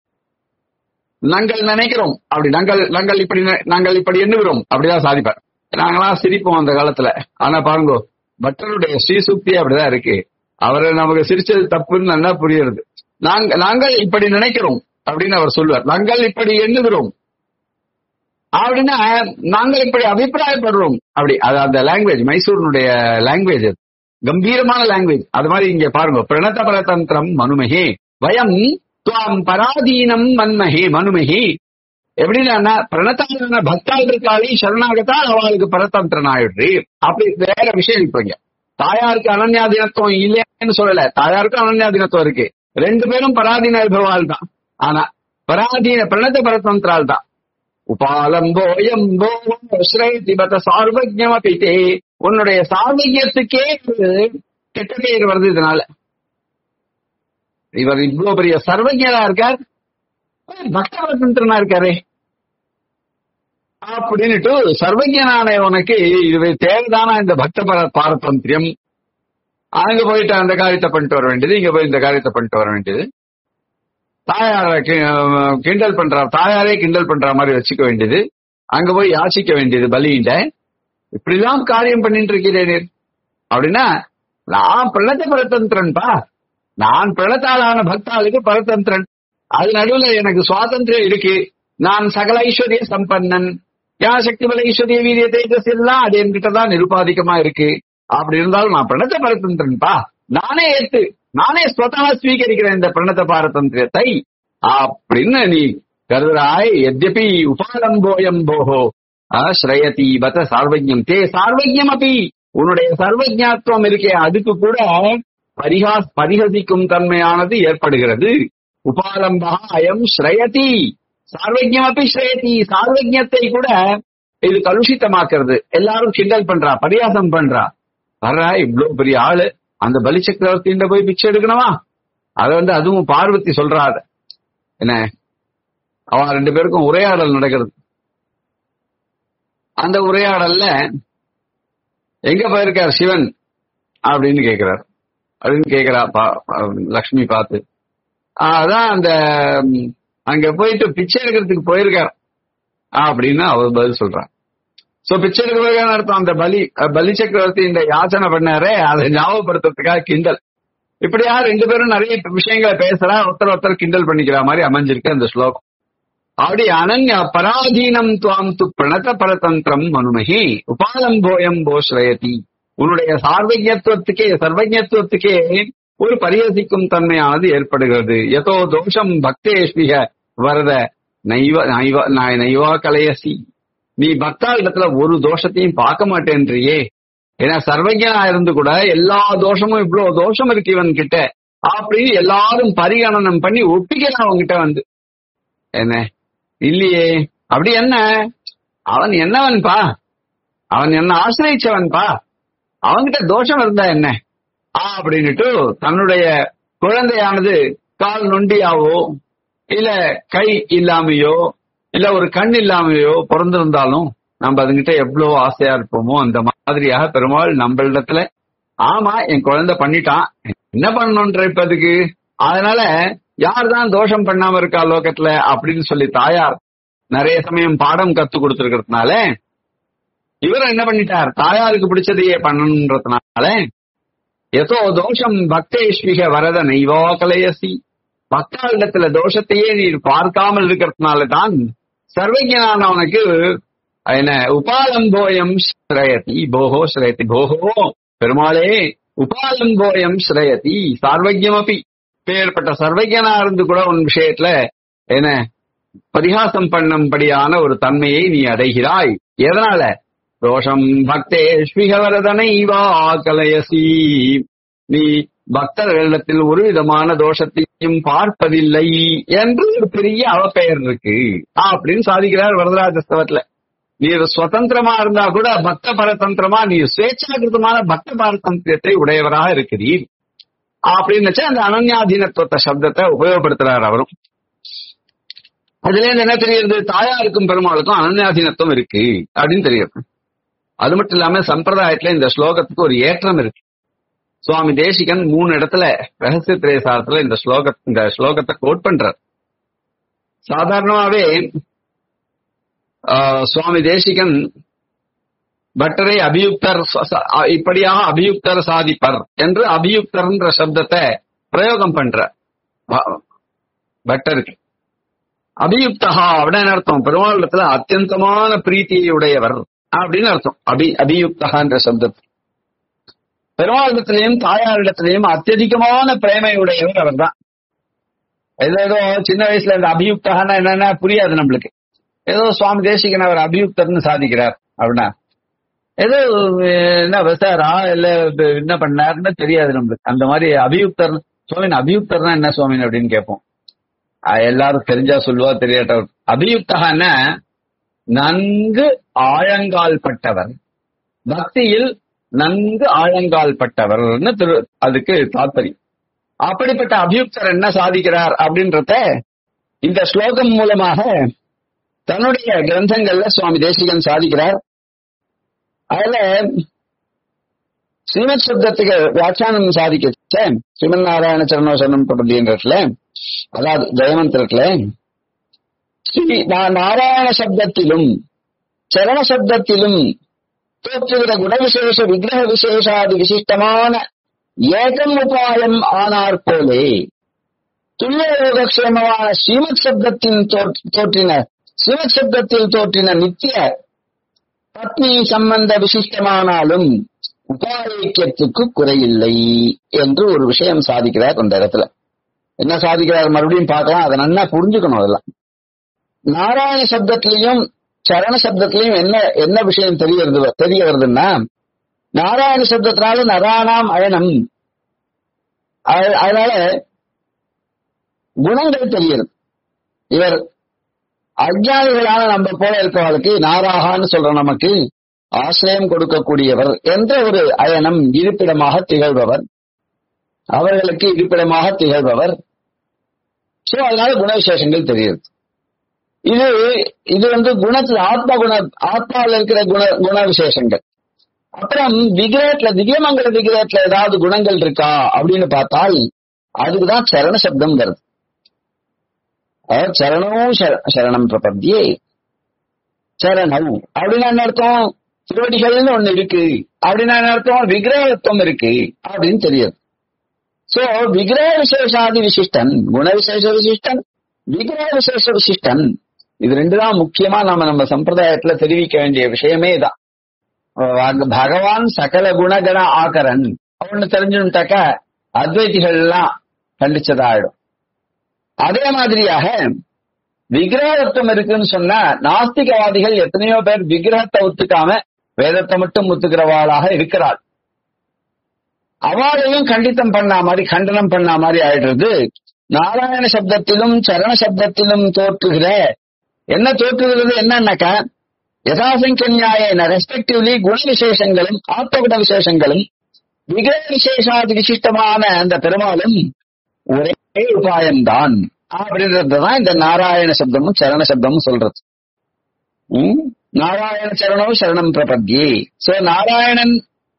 நாங்கள் நினைக்கிறோம் அப்படி நாங்கள் நாங்கள் இப்படி நி- நாங்கள் இப்படி எண்ணுகிறோம் அப்படிதான் சாதிப்பார் நாங்களாம் சிரிப்போம் அந்த காலத்துல ஆனா பாருங்க பட்டருடைய ஸ்ரீசுக்தி அப்படிதான் இருக்கு அவரை நமக்கு சிரிச்சது தப்புன்னு நல்லா புரியுறது நாங்க நாங்கள் இப்படி நினைக்கிறோம் அப்படின்னு அவர் சொல்லுவார் நாங்கள் இப்படி எண்ணுகிறோம் அப்படின்னா நாங்கள் இப்படி அபிப்பிராயப்படுறோம் அப்படி அது அந்த லாங்குவேஜ் மைசூரினுடைய லாங்குவேஜ் அது கம்பீரமான லாங்குவேஜ் அது மாதிரி இங்க பாருங்க பிரணத பரதந்திரம் மனுமகே வயம் துவாம் பராதீனம் மன்மகே மனுமகி எப்படின்னா பிரணத்தாலான பக்தாள் இருக்காளே சரணாகத்தான் அவளுக்கு பரதந்திரன் ஆயிடுறி அப்படி வேற விஷயம் இப்ப இங்க தாயாருக்கு அனன்யாதீனத்துவம் இல்லைன்னு சொல்லல தாயாருக்கும் அனன்யாதீனத்துவம் இருக்கு ரெண்டு பேரும் பராதீன விபவால் தான் ஆனா பராதீன பிரணத பரதந்திரால் தான் உபாலம்போயம்போ ஸ்ரேதிபத சார்வஜம் அபிதே உன்னுடைய சார்வஜத்துக்கே ஒரு கெட்ட பெயர் வருது இதனால இவர் இவ்வளவு பெரிய சர்வஜரா இருக்கார் பக்தவதந்திரனா இருக்காரே அப்படின்னுட்டு சர்வஜனான உனக்கு இது தேவைதானா இந்த பக்த பர பாரதந்திரியம் அங்க போயிட்டு அந்த காரியத்தை பண்ணிட்டு வர வேண்டியது இங்க போய் இந்த காரியத்தை பண்ணிட்டு வர வேண்டியது தாயார கி- கிண்டல் பண்ற தாயாரே கிண்டல் பண்ற மாதிரி வச்சுக்க வேண்டியது அங்க போய் யாசிக்க வேண்டியது பலியிட்ட இப்படிலாம் காரியம் பண்ணிட்டு இருக்கிறேன் நீர். அப்படின்னா நான் பிரணத்த பரதந்திரன்பா நான் பிரணத்தாலான பக்தாளுக்கு பரதந்திரன் அது நடுவுல எனக்கு சுவாதந்திரம் இருக்கு நான் சகல ஐஸ்வர்ய சம்பன்னன் யா சக்தி பல ஐஸ்வர்ய வீரிய தேஜஸ் எல்லாம் அது என்கிட்ட தான் நிருபாதிகமா இருக்கு அப்படி இருந்தாலும் நான் பிரணத்த பரதந்திரன்பா நானே ஏத்து நானே ஸ்வதா ஸ்வீகரிக்கிறேன் இந்த பிரணத்த பாரதந்திரத்தை அப்படின்னு நீ கருதுறாய் எத்யபி உபாலம்போயம் போகோ ஸ்ரயதி பத சார்வஜ்யம் தே சார்வஜ்யம் அப்படி உன்னுடைய சர்வஜாத்துவம் இருக்கே அதுக்கு கூட பரிகா பரிகசிக்கும் தன்மையானது ஏற்படுகிறது உபாலம்பா அயம் ஸ்ரயதி சார்வஜ்யம் அப்படி ஸ்ரயதி சார்வஜ்யத்தை கூட இது கலுஷித்தமாக்குறது எல்லாரும் கிண்டல் பண்றா பரியாசம் பண்றா வர்றா இவ்வளவு பெரிய ஆளு அந்த பலி சக்கரவர்த்தின்ற போய் பிச்சை எடுக்கணுமா அத வந்து அதுவும் பார்வதி சொல்றா அத என்ன அவன் ரெண்டு பேருக்கும் உரையாடல் நடக்கிறது அந்த உரையாடல்ல எங்க போயிருக்கார் சிவன் அப்படின்னு கேக்குறார் அப்படின்னு கேக்குறா பா- பா- லக்ஷ்மி பார்த்து ஆ, அதான் அந்த ம், அங்க போயிட்டு பிச்சை எடுக்கிறதுக்கு போயிருக்கார் அப்படின்னு அவர் பதில் சொல்றார் சோ பிச்சை எடுக்கிறதுக்கான அர்த்தம் அந்த பலி அஹ் பலி சக்கரவர்த்தி இந்த யாச்சனை பண்ணாரே அதை ஞாபகப்படுத்துறதுக்காக கிண்டல் இப்படியா ரெண்டு பேரும் நிறைய விஷயங்களை பேசுறா ஒருத்தர் ஒருத்தர் கிண்டல் பண்ணிக்கிற மாதிரி அமைஞ்சிருக்கு அந்த ஸ்லோகம் அப்படி அனன்ய பராதீனம் துவாம் து பிரணத பரதந்திரம் மனுமகி உபாலம்போயம் போஸ்ரயதி உன்னுடைய சார்வஜத்துவத்துக்கே சர்வஜத்துவத்துக்கே ஒரு பரிகசிக்கும் தன்மையானது ஏற்படுகிறது எதோ தோஷம் பக்தேஷ்மிக வரத நைவ நைவ நை- நைவா கலையசி நீ பக்தாளிடத்துல ஒரு தோஷத்தையும் பார்க்க மாட்டேன்றியே ஏன்னா சர்வஜனா இருந்து கூட எல்லா தோஷமும் இவ்வளவு தோஷம் இருக்கு இவன் கிட்ட அப்படின்னு எல்லாரும் பரிகணனம் பண்ணி ஒப்பிக்கிறான் அவன்கிட்ட வந்து என்ன இல்லையே அப்படி என்ன அவன் என்னவன்பா அவன் என்ன ஆசிரியச்சவன்பா அவன்கிட்ட தோஷம் இருந்தா என்ன ஆ அப்படின்னுட்டு தன்னுடைய குழந்தையானது கால் நொண்டியாவோ இல்ல கை இல்லாமையோ இல்ல ஒரு கண் இல்லாமையோ பிறந்திருந்தாலும் நம்ம அதுகிட்ட எவ்வளவு ஆசையா இருப்போமோ அந்த மாதிரியாக பெருமாள் நம்மளிடத்துல ஆமா என் குழந்தை பண்ணிட்டான் என்ன பண்ணணும்ன்ற இப்ப அதுக்கு அதனால யார் தான் தோஷம் பண்ணாம இருக்கா லோகத்துல அப்படின்னு சொல்லி தாயார் நிறைய சமயம் பாடம் கத்து கொடுத்திருக்கிறதுனால இவர் என்ன பண்ணிட்டார் தாயாருக்கு பிடிச்சதையே பண்ணணுன்றதுனால எதோ தோஷம் பக்தேஷ்மிக வரத நைவா கலையசி பக்தாளிடத்துல தோஷத்தையே நீர் பார்க்காமல் இருக்கிறதுனால தான் சர்வஜனான அவனுக்கு என்ன உபாலம்போயம் ஸ்ரயதி போஹோ ஸ்ரயதி போஹோ பெருமாளே உபாலம்போயம் ஸ்ரயதி சார்வஜ்யமபி பேர்பட்ட சர்வஜனா இருந்து கூட உன் விஷயத்துல என்ன பரிகாசம் பண்ணும்படியான ஒரு தன்மையை நீ அடைகிறாய் எதனால ரோஷம் பக்தேஷ்மிக வரதனை வா கலயசி நீ பக்தர்களிடத்தில் ஒரு விதமான தோஷத்தையும் பார்ப்பதில்லை என்று ஒரு பெரிய அவப்பெயர் இருக்கு அப்படின்னு சாதிக்கிறார் வரதராஜஸ்தவத்துல நீர் சுதந்திரமா இருந்தா கூட பக்த பரதந்திரமா நீர் சுவேச்சாகிருதமான பக்த பரதந்திரத்தை உடையவராக இருக்கிறீர் அப்படின்னு அந்த அனன்யாதீனத்துவத்த சப்தத்தை உபயோகப்படுத்துறார் அவரும் அதுல இருந்து என்ன தெரியுது தாயாருக்கும் பெருமாளுக்கும் அனன்யாதீனத்துவம் இருக்கு அப்படின்னு தெரியுது அது மட்டும் இல்லாம சம்பிரதாயத்துல இந்த ஸ்லோகத்துக்கு ஒரு ஏற்றம் இருக்கு சுவாமி தேசிகன் மூணு இடத்துல ரகசிய திரேசாரத்துல இந்த ஸ்லோக இந்த ஸ்லோகத்தை கோட் பண்றார் சாதாரணமாவே ஆஹ், சுவாமி தேசிகன் பட்டரை அபியுக்தர் ச- ச- அ- இப்படியாக அபியுக்தர் சாதிப்பர் என்று அபியுக்தர்ன்ற சப்தத்தை பிரயோகம் பண்ற ப- பட்டருக்கு அபியுக்தகா அப்படின்னு அர்த்தம் பெருமாளத்துல அத்தியந்தமான பிரீத்தியை உடையவர் அப்படின்னு அர்த்தம் அபி அபியுக்தகான்ற சப்தத்துக்கு பெருமாளிடத்திலையும் தாயாரிடத்திலையும் அத்தியதிகமான பிரேமையுடையவர் அவர்தான் ஏதோ ஏதோ சின்ன வயசுல இந்த அபியுக்தகான்னா என்னன்னா புரியாது நம்மளுக்கு ஏதோ சுவாமி தேசிகன் அவர் அபியுக்தர்னு சாதிக்கிறார் அப்படின்னா ஏதோ அஹ், என்ன விசாரா இல்ல இது என்ன பண்ணாருன்னு தெரியாது நம்மளுக்கு அந்த மாதிரி அபியுக்தர் சுவாமி அபியுக்தர்னா என்ன சுவாமி அப்படின்னு கேட்போம் அஹ், எல்லாரும் தெரிஞ்சா சொல்லுவா தெரியாட்டவர் அபியுக்தகான்னா நன்கு ஆழங்கால் பட்டவர் பக்தியில் நன்கு ஆழங்கால் பட்டவர்னு திரு அதுக்கு தாத்பரியம் அப்படிப்பட்ட அபியுக்தர் என்ன சாதிக்கிறார் அப்படின்றத இந்த ஸ்லோகம் மூலமாக தன்னுடைய கிரந்தங்கள்ல சுவாமி தேசிகன் சாதிக்கிறார் அதுல ஸ்ரீமத் சப்தத்துக்கு வியாக்கியானம் சாதிக்க ஸ்ரீமன் நாராயண சரணோசனம் பிரபதின்றதுல அதாவது ஜெயமந்திரத்துல ஸ்ரீ நா- நாராயண சப்தத்திலும் சரண சப்தத்திலும் தோற்றுகிற குணவிசேஷ விக்கிரக விசேஷாதி விசிஷ்டமான ஏகம் உபாயம் ஆனார் போலே துல்லிய யோகக்ஷேமமான ஸ்ரீமத் சப்தத்தின் தோற்- தோற்றின ஸ்ரீமத் சப்தத்தில் தோற்றின நித்திய பத்னி சம்பந்த விசிஷ்டமானாலும் உபாயக்கியத்துக்கு குறையில்லை என்று ஒரு விஷயம் சாதிக்கிறார் அந்த இடத்துல என்ன சாதிக்கிறார் மறுபடியும் பார்க்கலாம் அதை நல்லா புரிஞ்சுக்கணும் அதெல்லாம் நாராயண சப்தத்திலையும் சரண சப்தத்திலையும் என்ன என்ன விஷயம் தெரிய வருது தெரிய வருதுன்னா நாராயண சப்தத்தினால நராணாம் அயனம் அது- அதனால குணங்கள் தெரியுது இவர் அஜானிகளான நம்ம போல இருக்கவர்களுக்கு நாராகான்னு சொல்ற நமக்கு ஆசிரியம் கொடுக்கக்கூடியவர் என்ற ஒரு அயனம் இருப்பிடமாக திகழ்பவர் அவர்களுக்கு இருப்பிடமாக திகழ்பவர் சோ அதனால குணவிசேஷங்கள் தெரியுது இது இது வந்து குணத்துல ஆத்ம குண ஆத்மாவில் இருக்கிற குண குண விசேஷங்கள் அப்புறம் விகிரகத்துல திவ்யமங்கல விகிரகத்துல ஏதாவது குணங்கள் இருக்கா அப்படின்னு பார்த்தால் அதுக்குதான் சரண சப்தம்ங்கிறது அதாவது சரணம் சர- சரணம் பிரபத்தியே சரணம் அப்படின்னு என்ன அர்த்தம் திருவடிகள்னு ஒண்ணு இருக்கு அப்படின்னா என்ன அர்த்தம் விக்கிரகத்துவம் இருக்கு அப்படின்னு தெரியுது சோ விக்கிரக விசேஷாதி விசிஷ்டன் குண விசேஷ விசிஷ்டன் விக்கிரக விசேஷ விசிஷ்டன் இது ரெண்டு தான் முக்கியமா நம்ம நம்ம சம்பிரதாயத்துல தெரிவிக்க வேண்டிய விஷயமே தான் பக- பகவான் சகல குணகண ஆகரன் ஒண்ணு தெரிஞ்சுட்டாக்க அத்வைதிகள் எல்லாம் கண்டிச்சதாயிடும் அதே மாதிரியாக விக்கிரகத்துவம் இருக்குன்னு சொன்னா நாஸ்திகவாதிகள் எத்தனையோ பேர் விக்கிரகத்தை ஒத்துக்காம வேதத்தை மட்டும் ஒத்துக்கிறவாளாக இருக்கிறாள் அவளையும் கண்டித்தம் பண்ணா மாதிரி கண்டனம் பண்ணா மாதிரி ஆயிடுறது நாராயண சப்தத்திலும் சரண சப்தத்திலும் தோற்றுகிற என்ன தோற்றுகிறது என்னன்னாக்கா யதாசங்க நியாயன ரெஸ்பெக்டிவ்லி குண விசேஷங்களும் ஆத்மகுண விசேஷங்களும் விக்கிரக விசேஷாதி விசிஷ்டமான அந்த பெருமாளும் ஒரே உபாயம்தான் அப்படின்றதுதான் இந்த நாராயண சப்தமும் சரண சப்தமும் சொல்றது ம்? நாராயண சரணம் சரணம் பிரபத்யே சோ நாராயணன்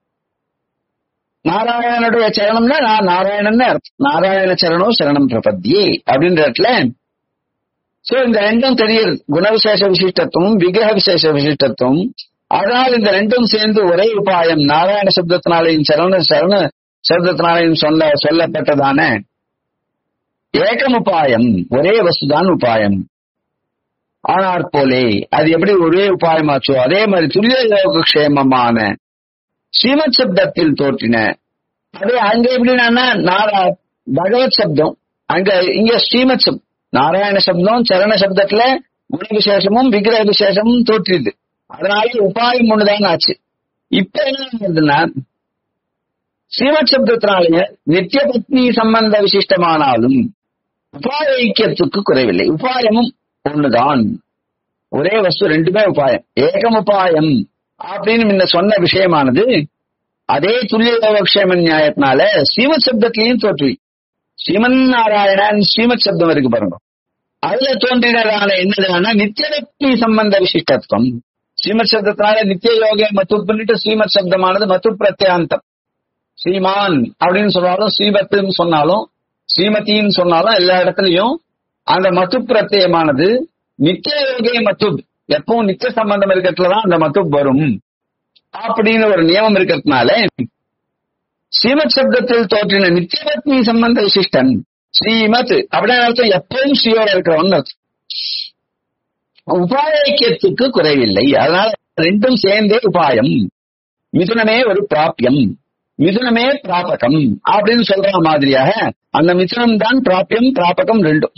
நாராயணனுடைய சரணம்னா நான் நாராயணன் அர்த்தம் நாராயண சரணம் சரணம் பிரபத்யே அப்படின்ற இடத்துல சோ இந்த ரெண்டும் தெரியுது குணவிசேஷ விசிஷ்டத்துவம் விக்கிரக விசேஷ விசிஷ்டத்துவம் அதனால் இந்த ரெண்டும் சேர்ந்து ஒரே உபாயம் நாராயண சப்தத்தினாலையும் சரண சரண சப்தத்தினாலையும் சொல்ல சொல்லப்பட்டதான ஏகம் உபாயம் ஒரே வசுதான் உபாயம் ஆனாற் போலே அது எப்படி ஒரே உபாயமாச்சோ அதே மாதிரி துல்லிய யோக க்ஷேமமான ஸ்ரீமத் சப்தத்தில் தோற்றின அது அங்க எப்படின்னா நாரா பகவத் சப்தம் அங்க இங்க ஸ்ரீமத் சப்தம் நாராயண சப்தம் சரண சப்தத்துல குண விசேஷமும் விக்கிரக விசேஷமும் தோற்றிது அதனால உபாயம் ஒண்ணுதான் ஆச்சு இப்ப என்ன ஆகுதுன்னா ஸ்ரீமத் சப்தத்தினாலேயே நித்திய பத்னி சம்பந்த விசிஷ்டமானாலும் உபாய ஐக்கியத்துக்கு குறைவில்லை உபாயமும் ஒண்ணுதான் ஒரே வஸ்து ரெண்டுமே உபாயம் ஏகம் உபாயம் அப்படின்னு முன்ன சொன்ன விஷயமானது அதே துல்லிய யோகக்ஷேம நியாயத்தினால ஸ்ரீமத் சப்தத்திலையும் தோற்றுவி ஸ்ரீமன் நாராயணன் ஸ்ரீமத் சப்தம் இருக்கு பாருங்க அதுல தோன்றினதான என்னதுன்னா நித்தியலட்சுமி சம்பந்த விசிஷ்டத்துவம் ஸ்ரீமத் சப்தத்தினால நித்திய யோக மத்து பண்ணிட்டு ஸ்ரீமத் சப்தமானது மத்து பிரத்யாந்தம் ஸ்ரீமான் அப்படின்னு சொன்னாலும் ஸ்ரீமத்துன்னு சொன்னாலும் ஸ்ரீமதின்னு சொன்னாலும் எல்லா இடத்துலயும் அந்த மத்து பிரத்யமானது நித்திய யோகே மத்து எப்பவும் நித்திய சம்பந்தம் இருக்கிறதுலதான் அந்த மத்து வரும் அப்படின்னு ஒரு நியமம் இருக்கிறதுனால ஸ்ரீமத் சப்தத்தில் தோற்றின நித்தியபத்னி சம்பந்த விசிஷ்டன் ஸ்ரீமத் அப்படின்னு அர்த்தம் எப்பவும் ஸ்ரீயோட இருக்கிறவன் அர்த்தம் உபாயக்கியத்துக்கு குறைவில்லை அதனால ரெண்டும் சேர்ந்தே உபாயம் மிதுனமே ஒரு பிராபியம் மிதுனமே பிராபகம் அப்படின்னு சொல்ற மாதிரியாக அந்த மிதுனம் தான் பிராபியம் பிராபகம் ரெண்டும்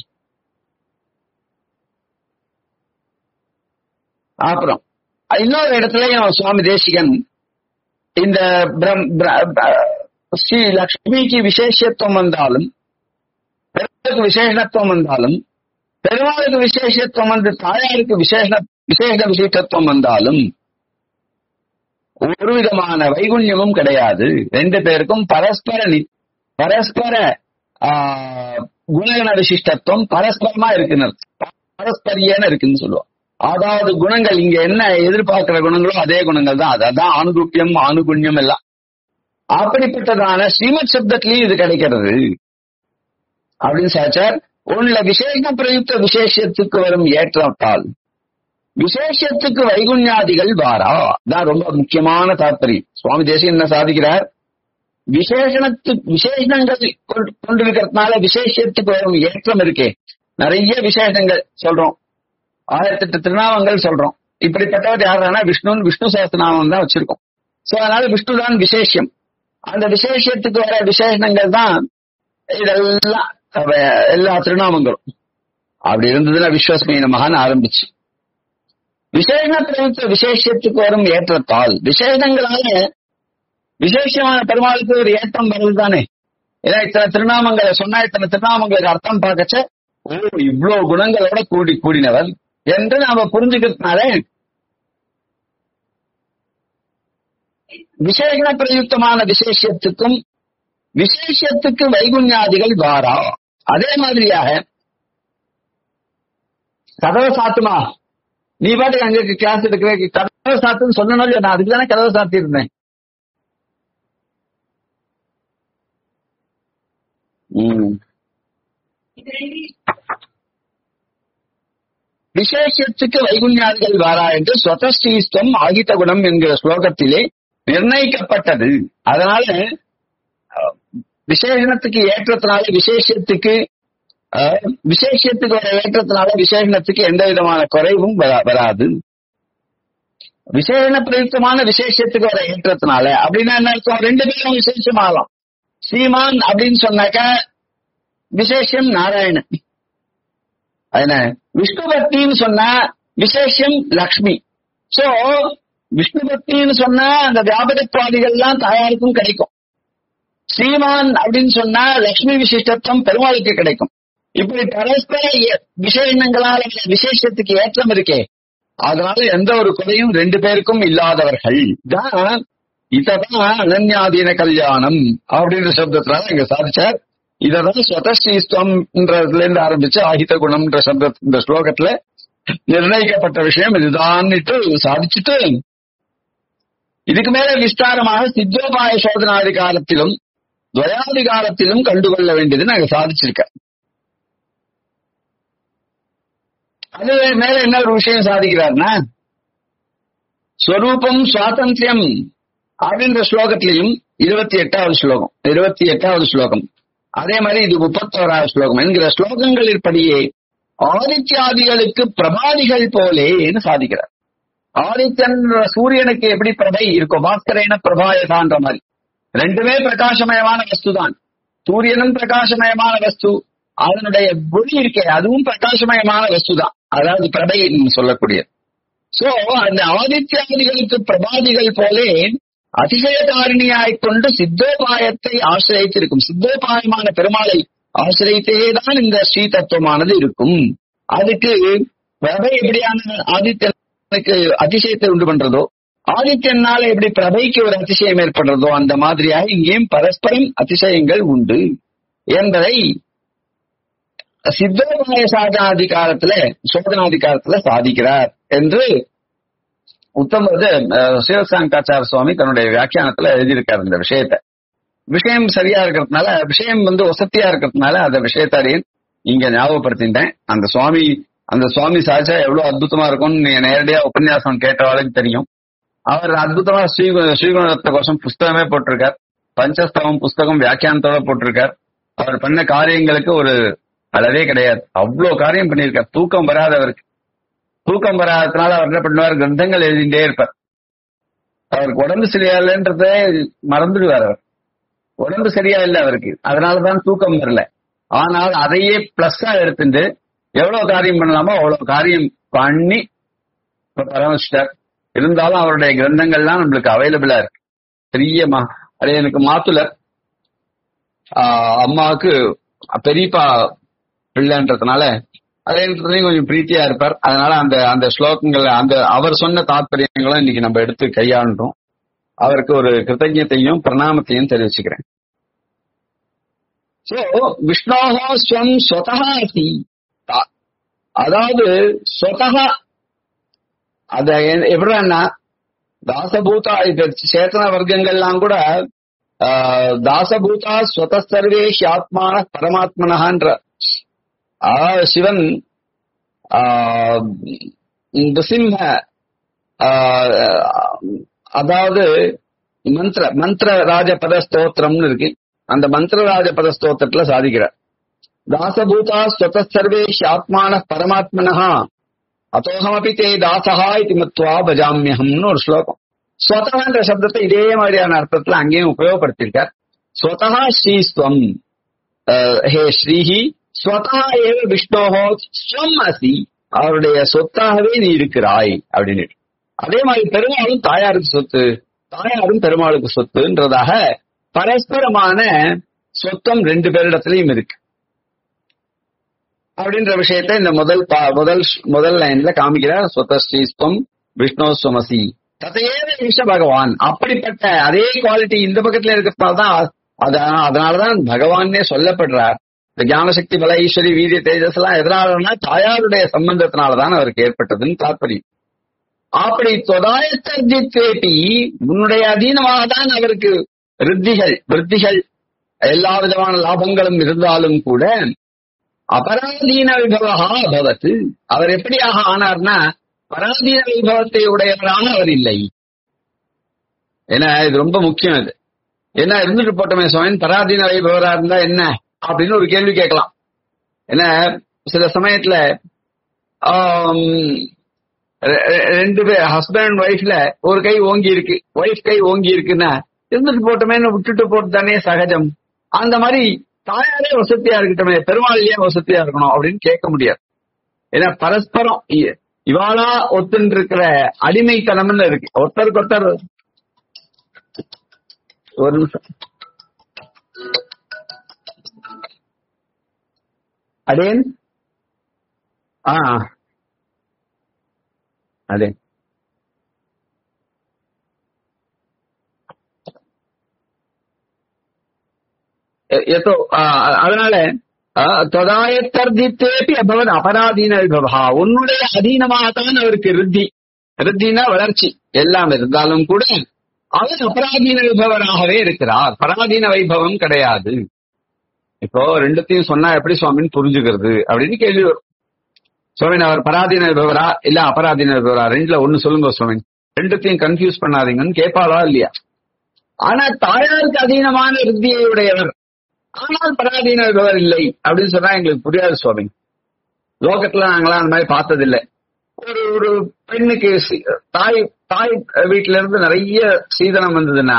அப்புறம் இன்னொரு இடத்துலயும் சுவாமி தேசிகன் இந்த பிரம்- பிர- பிர- ஸ்ரீ லக்ஷ்மிக்கு விசேஷத்துவம் வந்தாலும் பெருமாளுக்கு விசேஷத்துவம் வந்தாலும் பெருமாளுக்கு விசேஷத்துவம் வந்து தாயாருக்கு விசேஷ விசேஷ விசேஷத்துவம் வந்தாலும் ஒரு விதமான வைகுண்யமும் கிடையாது ரெண்டு பேருக்கும் பரஸ்பர நி- பரஸ்பர ஆ, குணகண விசிஷ்டத்துவம் பரஸ்பரமா இருக்குன்னு அர்த்தம். பரஸ்பரியன்னு இருக்குன்னு சொல்லுவோம் அதாவது குணங்கள் இங்க என்ன எதிர்பார்க்கிற குணங்களோ அதே குணங்கள் தான் அது. அதான் ஆணுகுப்பியம் ஆணுகுண்யம் எல்லாம் அப்படிப்பட்டதான ஸ்ரீமத் சப்தத்திலையும் இது கிடைக்கிறது அப்படின்னு சாச்சார் உள்ள விசேஷ பிரயுக்த விசேஷத்துக்கு வரும் ஏற்றத்தால் விசேஷத்துக்கு வைகுண்யாதிகள் வாரா தான் ரொம்ப முக்கியமான தாற்பயம் சுவாமி தேசியம் என்ன சாதிக்கிறார் விசேஷணத்து விசேஷங்கள் கொண்டு- கொண்டிருக்கிறதுனால விசேஷத்துக்கு வரும் ஏற்றம் இருக்கே நிறைய விசேஷங்கள் சொல்றோம் ஆயிரத்தி எட்டு திருநாமங்கள் சொல்றோம் இப்படிப்பட்டவர் யாருன்னா விஷ்ணு விஷ்ணு சஹஸ்ரநாமம் தான் வச்சிருக்கோம் சோ அதனால விஷ்ணு தான் விசேஷம் அந்த விசேஷத்துக்கு வர விசேஷங்கள் தான் இதெல்லாம் அவ- எல்லா திருநாமங்களும் அப்படி இருந்ததுன்னா விஸ்வஸ்மீன மகான் ஆரம்பிச்சு விசேஷ பிரயுக்த விசேஷத்துக்கு வரும் ஏற்றத்தால் விசேஷங்களால விசேஷமான பெருமாளுக்கு ஒரு ஏற்றம் வருது தானே ஏன்னா இத்தனை திருநாமங்களை சொன்னா இத்தனை திருநாமங்களுக்கு அர்த்தம் பார்க்கச்ச ஓ இவ்வளவு குணங்களோட கூடி கூடினவர் என்று நாம புரிஞ்சுக்கிறதுனால விசேஷ பிரயுக்தமான விசேஷத்துக்கும் விசேஷத்துக்கு வைகுண்யாதிகள் வாரா அதே மாதிரியாக கதவை சாத்துமா நீ பாட்டுக்கு அங்க கிளாஸ் எடுக்கிற கதவை சாத்துன்னு சொன்னோம் இல்லையா நான் அதுக்கு தானே கதவை சாத்தி இருந்தேன் ம். விசேஷத்துக்கு வைகுண்யாதிகள் வாரா என்று ஸ்வதஸ்ரீஸ்துவம் ஆகித குணம் என்கிற ஸ்லோகத்திலே நிர்ணயிக்கப்பட்டது அதனால அஹ், விசேஷணத்துக்கு ஏற்றத்தினால விசேஷத்துக்கு அஹ், விசேஷத்துக்கு வர ஏற்றத்தினால விசேஷணத்துக்கு எந்த விதமான குறைவும் வரா- வராது விசேஷண பிரயுக்தமான விசேஷத்துக்கு வர ஏற்றத்தினால அப்படின்னா என்ன அர்த்தம் ரெண்டு பேரும் விசேஷமாகலாம் சீமான் அப்படின்னு சொன்னாக்க விசேஷம் நாராயணன் என்ன விஷ்ணு பக்தின்னு சொன்னா விசேஷம் லக்ஷ்மி சோ விஷ்ணு பக்தின்னு சொன்னா அந்த வியாபகத்வாதிகள்லாம் தாயாருக்கும் கிடைக்கும் ஸ்ரீமான் அப்படின்னு சொன்னா லக்ஷ்மி விசிஷ்டத்துவம் பெருமாளுக்கு கிடைக்கும் இப்படி பரஸ்பர ஏ- விசேஷங்களால இந்த விசேஷத்துக்கு ஏற்றம் இருக்கே அதனால எந்த ஒரு குறையும் ரெண்டு பேருக்கும் இல்லாதவர்கள் தான் இததான் அனன்யாதீன கல்யாணம் அப்படின்ற சப்தத்தினால இங்க சாதிச்சார் இததான் ஸ்வதஸ்ரீஸ்துவம்ன்றதுல இருந்து ஆரம்பிச்சு ஆகித குணம்ன்ற சப்த இந்த ஸ்லோகத்துல நிர்ணயிக்கப்பட்ட விஷயம் இதுதான்னுட்டு சாதிச்சுட்டு இதுக்கு மேல விஸ்தாரமாக சித்தோபாய சோதனாதிகாரத்திலும் துவயாதிகாரத்திலும் கண்டுகொள்ள வேண்டியது நாங்க சாதிச்சிருக்க அது மேல என்ன ஒரு விஷயம் சாதிக்கிறார்னா ஸ்வரூபம் சுவாதந்திரியம் அப்படின்ற ஸ்லோகத்திலையும் இருபத்தி எட்டாவது ஸ்லோகம் இருபத்தி எட்டாவது ஸ்லோகம் அதே மாதிரி இது முப்பத்தோராவது ஸ்லோகம் என்கிற ஸ்லோகங்களின்படியே ஆதித்யாதிகளுக்கு பிரபாதிகள் போலேன்னு சாதிக்கிறார் ஆதித்யன் சூரியனுக்கு எப்படி பிரபை இருக்கும் பாஸ்கரேன பிரபாயதான்ற மாதிரி ரெண்டுமே பிரகாசமயமான வஸ்து தான் சூரியனும் பிரகாசமயமான வஸ்து அதனுடைய ஒளி இருக்கே அதுவும் பிரகாசமயமான வஸ்து தான் அதாவது பிரபை சொல்லக்கூடிய சோ அந்த ஆதித்யாதிகளுக்கு பிரபாதிகள் போலே அதிசயகாரணியாய்க் கொண்டு சித்தோபாயத்தை ஆசிரியத்திருக்கும் சித்தோபாயமான பெருமாளை ஆசிரியத்தேதான் இந்த ஸ்ரீ தத்துவமானது இருக்கும் அதுக்கு பிரபை எப்படியான ஆதித்யனுக்கு அதிசயத்தை உண்டு பண்றதோ ஆதித்யனால எப்படி பிரபைக்கு ஒரு அதிசயம் ஏற்படுறதோ அந்த மாதிரியாக இங்கேயும் பரஸ்பரம் அதிசயங்கள் உண்டு என்பதை சித்தோபாய சாதனாதிகாரத்துல சோதனாதிகாரத்துல சாதிக்கிறார் என்று உத்தம இது அஹ், சிவசாங்காச்சார சுவாமி தன்னுடைய வியாக்கியானத்துல எழுதியிருக்காரு இந்த விஷயத்த விஷயம் சரியா இருக்கிறதுனால விஷயம் வந்து வசதியா இருக்கிறதுனால அந்த விஷயத்த அறியேன் இங்க ஞாபகப்படுத்திட்டேன் அந்த சுவாமி அந்த சுவாமி சாச்சா எவ்வளவு அற்புதமா இருக்கும்னு நீங்க நேரடியா உபன்யாசம் கேட்டவாளுக்கு தெரியும் அவர் அற்புதமா ஸ்ரீ ஸ்ரீகுணரத்த கோஷம் புஸ்தகமே போட்டிருக்கார் பஞ்சஸ்தவம் புஸ்தகம் வியாக்கியானத்தோட போட்டிருக்கார் அவர் பண்ண காரியங்களுக்கு ஒரு அளவே கிடையாது அவ்வளவு காரியம் பண்ணியிருக்கார் தூக்கம் வராதவருக்கு தூக்கம் வராததுனால அவர் என்ன பண்ணுவார் கிரந்தங்கள் எழுதிட்டே இருப்பார் அவருக்கு உடம்பு சரியா இல்லைன்றதே மறந்துடுவார் அவர் உடம்பு சரியா இல்லை அவருக்கு அதனாலதான் தூக்கம் வரல ஆனால் அதையே பிளஸ்ஸா எடுத்துட்டு எவ்வளவு காரியம் பண்ணலாமோ அவ்வளவு காரியம் பண்ணி இப்ப பரமசிட்டார் இருந்தாலும் அவருடைய கிரந்தங்கள்லாம் நம்மளுக்கு அவைலபிளா இருக்கு பெரிய மா அது எனக்கு மாத்துல ஆஹ் அம்மாவுக்கு பெரியப்பா பிள்ளைன்றதுனால அதே நேரத்துலயும் கொஞ்சம் பிரீத்தியா இருப்பார் அதனால அந்த அந்த ஸ்லோகங்கள் அந்த அவர் சொன்ன தாத்பரியங்களும் இன்னைக்கு நம்ம எடுத்து கையாண்டோம் அவருக்கு ஒரு கிருத்தஜத்தையும் பிரணாமத்தையும் தெரிவிச்சுக்கிறேன் சோ விஷ்ணோகோ ஸ்வம் ஸ்வதா அசி அ- அதாவது ஸ்வதா அத எ- எப்படின்னா தாசபூதா இப்ப சேத்தன வர்க்கங்கள்லாம் கூட ஆ, தாசபூதா ஸ்வத சர்வேஷ் ஆத்மான பரமாத்மனஹான்ற அதாவது சிவன் ஆ, நிருசிம்ம ஆ, அதாவது மந்திர மந்திர ராஜபத ஸ்தோத்திரம்னு இருக்கு அந்த மந்திர ராஜபத ஸ்தோத்திரத்துல சாதிக்கிறார் தாசபூதா ஸ்வத சர்வேஷ் ஆத்மான பரமாத்மனஹா அத்தோகமபி தே தாசஹா இது மத்வா பஜாமியஹம்னு ஒரு ஸ்லோகம் ஸ்வதகான்ற சப்தத்தை இதே மாதிரியான அர்த்தத்துல அங்கேயும் உபயோகப்படுத்தியிருக்கார் ஸ்வதா ஸ்ரீஸ்வம் அஹ், ஹே ஸ்ரீஹி ஸ்வதா ஏவ விஷ்ணோஹோ ஸ்வம் அசி அவருடைய சொத்தாகவே நீ இருக்கிறாய் அப்படின்னு அதே மாதிரி பெருமாளும் தாயாருக்கு சொத்து தாயாரும் பெருமாளுக்கு சொத்துன்றதாக பரஸ்பரமான சொத்தம் ரெண்டு பேரிடத்திலையும் இருக்கு அப்படின்ற விஷயத்தை இந்த முதல் பா- முதல் முதல் லைன்ல காமிக்கிறார் சொத்த ஸ்ரீஸ்வம் விஷ்ணு சுமசி ததையேவ ஈஷ பகவான் அப்படிப்பட்ட அதே குவாலிட்டி இந்த பக்கத்துல இருக்கிறதுனால தான் அத- அதனாலதான் பகவானே சொல்லப்படுறார் இந்த ஞானசக்தி பல ஈஸ்வரி வீரிய தேஜஸ் எல்லாம் எதனாலன்னா தாயாருடைய சம்பந்தத்தினாலதான் அவருக்கு ஏற்பட்டதுன்னு தாற்பயம் அப்படி தொதாயத்தர்ஜித்தேபி உன்னுடைய அதீனமாக தான் அவருக்கு ரித்திகள் விருத்திகள் எல்லா விதமான லாபங்களும் இருந்தாலும் கூட அபராதீன விபவா அபவத் அவர் எப்படியாக ஆனார்னா பராதீன வைபவத்தை உடையவராக அவர் இல்லை ஏன்னா இது ரொம்ப முக்கியம் இது என்ன இருந்துட்டு போட்டோமே சுவாமி பராதீன வைபவரா இருந்தா என்ன அப்படின்னு ஒரு கேள்வி கேட்கலாம் ஏன்னா சில சமயத்துல ஆம், ரெ- ரெ- ரெண்டு பேர் ஹஸ்பண்ட் அண்ட் ஒய்ஃப்ல ஒரு கை ஓங்கி இருக்கு ஒய்ஃப் கை ஓங்கி இருக்குன்னா இருந்துட்டு போட்டோமேன்னு விட்டுட்டு போட்டு தானே சகஜம் அந்த மாதிரி தாயாரே வசதியா இருக்கட்டுமே பெருமாள் ஏன் வசதியா இருக்கணும் அப்படின்னு கேட்க முடியாது ஏன்னா பரஸ்பரம் இ- இவாளா ஒத்துன்னு இருக்கிற அடிமைத்தனம்னு இருக்கு ஒருத்தருக்கு ஒருத்தர் ஒரு நிமிஷம் அடேன் ஆ அதே எ- எதோ ஆ, அதனால ஆ, தொதாயத்தர்தித்தேபி அபவன் அபராதீன விபவா உன்னுடைய அதீனமாகத்தான் அவருக்கு ரித்தி ரித்தினா வளர்ச்சி எல்லாம் இருந்தாலும் கூட அவர் அபராதீன விபவராகவே இருக்கிறார் பராதீன வைபவம் கிடையாது இப்போ ரெண்டுத்தையும் சொன்னா எப்படி சுவாமின்னு புரிஞ்சுக்கிறது அப்படின்னு கேள்வி வரும் சுவாமி அவர் பராதீன விபவரா இல்ல அபராதீன விபவரா ரெண்டுல ஒண்ணு சொல்லுங்க சுவாமி ரெண்டுத்தையும் கன்ஃபியூஸ் பண்ணாதீங்கன்னு கேட்பாளா இல்லையா ஆனா தாயாருக்கு அதீனமான ரித்தியை உடையவர் ஆனால் பராதீன விபவர் இல்லை அப்படின்னு சொன்னா எங்களுக்கு புரியாது சுவாமி லோகத்துல நாங்களாம் அந்த மாதிரி பார்த்ததில்லை ஒரு ஒரு பெண்ணுக்கு சி- தாய் தாய் வீட்டுல இருந்து நிறைய சீதனம் வந்ததுன்னா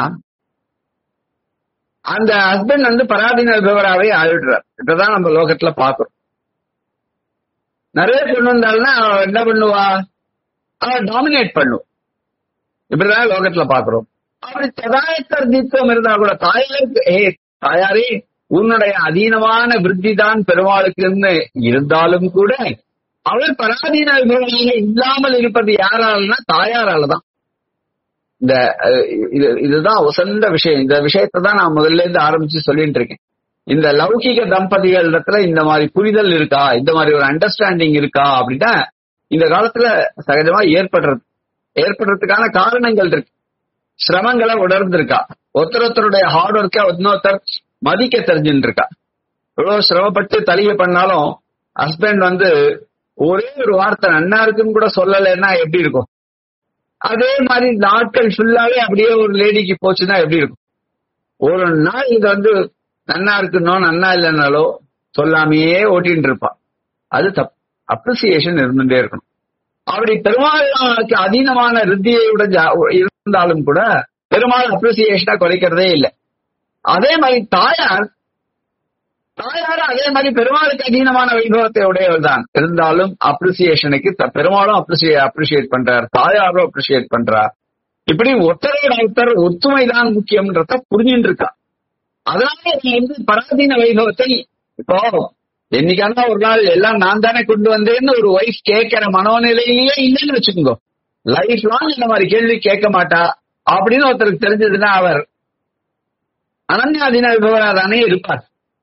அந்த ஹஸ்பண்ட் வந்து பராதீன விபவராவே ஆயிடுறார் இப்பதான் நம்ம லோகத்துல பாக்குறோம் நிறைய பொண்ணு வந்தாலும்னா அவ என்ன பண்ணுவா அவ டாமினேட் பண்ணும் இப்படிதான் லோகத்துல பாக்குறோம் அப்படி ததாயத்தர் தீத்துவம் இருந்தா கூட தாயாருக்கு ஏ தாயாரே உன்னுடைய அதீனமான விருத்தி தான் பெருமாளுக்குன்னு இருந்தாலும் கூட அவள் பராதீன விபவராக இல்லாமல் இருப்பது யாராலனா தாயாரால தான் இந்த அஹ், இது இதுதான் உசந்த விஷயம் இந்த விஷயத்தை தான் நான் முதல்ல இருந்து ஆரம்பிச்சு சொல்லிட்டு இருக்கேன் இந்த லௌகிக தம்பதிகள் இடத்துல இந்த மாதிரி புரிதல் இருக்கா இந்த மாதிரி ஒரு அண்டர்ஸ்டாண்டிங் இருக்கா அப்படின்னா இந்த காலத்துல சகஜமா ஏற்படுறது ஏற்படுறதுக்கான காரணங்கள் இருக்கு சிரமங்களை உணர்ந்திருக்கா ஒருத்தர் ஒருத்தருடைய ஹார்ட் ஒர்க்கை இன்னொருத்தர் மதிக்க தெரிஞ்சுட்டு இருக்கா எவ்வளவு சிரமப்பட்டு தலிகை பண்ணாலும் ஹஸ்பண்ட் வந்து ஒரே ஒரு வார்த்தை நன்னா இருக்குன்னு கூட சொல்லலைன்னா எப்படி இருக்கும் அதே மாதிரி நாட்கள் ஃபுல்லாவே அப்படியே ஒரு லேடிக்கு போச்சுன்னா எப்படி இருக்கும் ஒரு நாள் இது வந்து நன்னா இருக்குன்னோ நன்னா இல்லைன்னாலோ சொல்லாமையே ஓட்டிட்டு இருப்பான் அது தப் அப்ரிசியேஷன் இருந்துட்டே இருக்கணும் அப்படி பெருமாளுக்கு அதீனமான ரித்தியோட இருந்தாலும் கூட பெருமாள் அப்ரிசியேஷனை குறைக்கிறதே இல்லை அதே மாதிரி தாயார் தாயார் அதே மாதிரி பெருமாளுக்கு அதீனமான வைபவத்தை உடையவர் தான் இருந்தாலும் அப்ரிசியேஷனுக்கு த- பெருமாளும் அப்ரிசியே அப்ரிசியேட் பண்றார் தாயாரும் அப்ரிசியேட் பண்றார் இப்படி ஒருத்தரோட ஒருத்தர் ஒத்துமை தான் முக்கியம்ன்றத புரிஞ்சுட்டு இருக்கா அதனால இவன் வந்து பராதீன வைபவத்தை இப்போ என்னைக்கான ஒரு நாள் எல்லாம் நான் தானே கொண்டு வந்தேன்னு ஒரு ஒய்ஃப் கேட்கிற மனோநிலையிலேயே இல்லைன்னு வச்சுக்கோங்க லைஃப் லாங் இந்த மாதிரி கேள்வி கேட்க மாட்டா அப்படின்னு ஒருத்தருக்கு தெரிஞ்சதுன்னா அவர் அனன்யாதீன விபவரா தானே இருப்பார்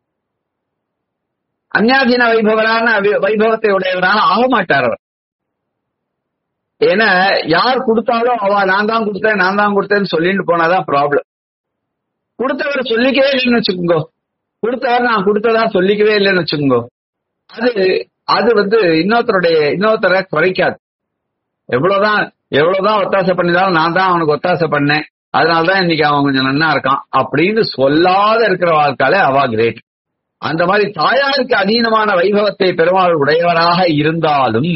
அந்யாதீன வைபவரான வி- வைபவத்தை உடையவராக ஆக மாட்டார் அவர் ஏன்னா யார் கொடுத்தாலும் அவ நான் தான் கொடுத்தேன் நான் தான் கொடுத்தேன்னு சொல்லிட்டு போனாதான் ப்ராப்ளம் கொடுத்தவர் சொல்லிக்கவே இல்லைன்னு வச்சுக்கோங்க கொடுத்தவர் நான் கொடுத்ததா சொல்லிக்கவே இல்லைன்னு வச்சுக்கோங்க அது அது வந்து இன்னொருத்தருடைய இன்னொருத்தரை குறைக்காது எவ்வளவுதான் எவ்வளவுதான் ஒத்தாசை பண்ணினாலும் நான் தான் அவனுக்கு ஒத்தாசை பண்ணேன் அதனாலதான் இன்னைக்கு அவன் கொஞ்சம் நன்னா இருக்கான் அப்படின்னு சொல்லாத இருக்கிற வாழ்க்கால அவா கிரேட் அந்த மாதிரி தாயாருக்கு அதீனமான வைபவத்தை பெருமாள் உடையவராக இருந்தாலும்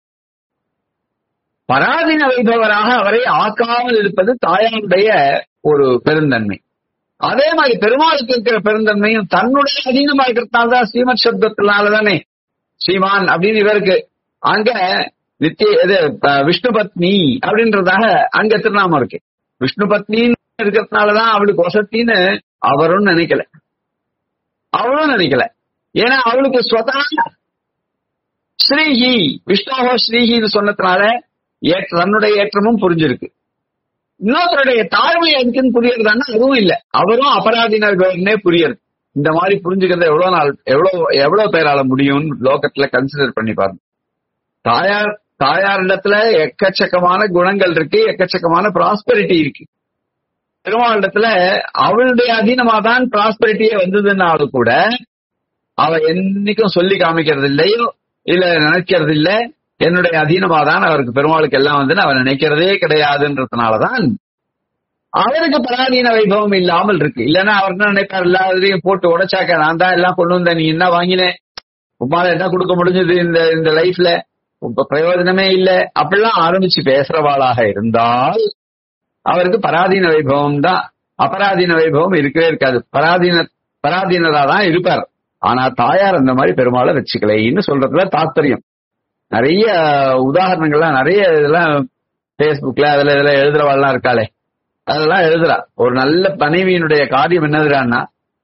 பராதீன வைபவராக அவரை ஆக்காமல் இருப்பது தாயாருடைய ஒரு பெருந்தன்மை அதே மாதிரி பெருமாளுக்கு இருக்கிற பெருந்தன்மையும் தன்னுடைய அதீனமா இருக்கிறதுனால தான் ஸ்ரீமத் சப்தத்தினாலதானே ஸ்ரீமான் அப்படின்னு இவருக்கு அங்க நித்திய இது அஹ், விஷ்ணு பத்னி அப்படின்றதாக அங்க திருநாமம் இருக்கு விஷ்ணு பத்னின்னு இருக்கிறதுனாலதான் அவளுக்கு வசத்தின்னு அவரும் நினைக்கல அவளும் நினைக்கல ஏன்னா அவளுக்கு ஸ்வதா ஸ்ரீஹி விஷ்ணோஹோ ஸ்ரீஹின்னு சொன்னதுனால ஏற்ற தன்னுடைய ஏற்றமும் புரிஞ்சிருக்கு இன்னொருத்தருடைய தாழ்மை அதுக்குன்னு புரியறதான்னா அதுவும் இல்ல அவரும் அபராதினர்கள்னே புரியுது இந்த மாதிரி புரிஞ்சுக்கிறது எவ்வளவு நாள் எவ்வளவு எவ்வளவு பேரால முடியும்னு லோகத்துல கன்சிடர் பண்ணி பாருங்க தாயார் தாயாரிடத்துல எக்கச்சக்கமான குணங்கள் இருக்கு எக்கச்சக்கமான ப்ராஸ்பெரிட்டி இருக்கு பெருமாளிடத்துல அவளுடைய அதீனமா தான் ப்ராஸ்பெரிட்டியே வந்ததுன்னாலும் கூட அவ என்னைக்கும் சொல்லி காமிக்கிறது இல்லையோ இல்ல நினைக்கிறது இல்ல என்னுடைய அதீனமா தான் அவருக்கு பெருமாளுக்கு எல்லாம் வந்து அவன் நினைக்கிறதே கிடையாதுன்றதுனாலதான் அவருக்கு பராதீன வைபவம் இல்லாமல் இருக்கு இல்லன்னா அவர் என்ன நினைப்பார் எல்லாத்தையும் போட்டு உடைச்சாக்க நான் தான் எல்லாம் கொண்டு வந்தேன் நீ என்ன வாங்கினேன் உமால என்ன கொடுக்க முடிஞ்சது இந்த இந்த லைஃப்ல இப்ப பிரயோஜனமே இல்ல அப்படிலாம் ஆரம்பிச்சு பேசுறவாளாக இருந்தால் அவருக்கு பராதீன வைபவம் தான் அபராதீன வைபவம் இருக்கவே இருக்காது பராதீன பராதீனரா தான் இருப்பார் ஆனா தாயார் அந்த மாதிரி பெருமாளை வச்சுக்கலைன்னு சொல்றதுல தாத்பரியம் நிறைய உதாரணங்கள்லாம் நிறைய இதெல்லாம் பேஸ்புக்ல அதுல இதுல எழுதுறவாள்லாம் இருக்காளே அதெல்லாம் எழுதுறா ஒரு நல்ல மனைவியினுடைய காரியம் என்னதுறான்னா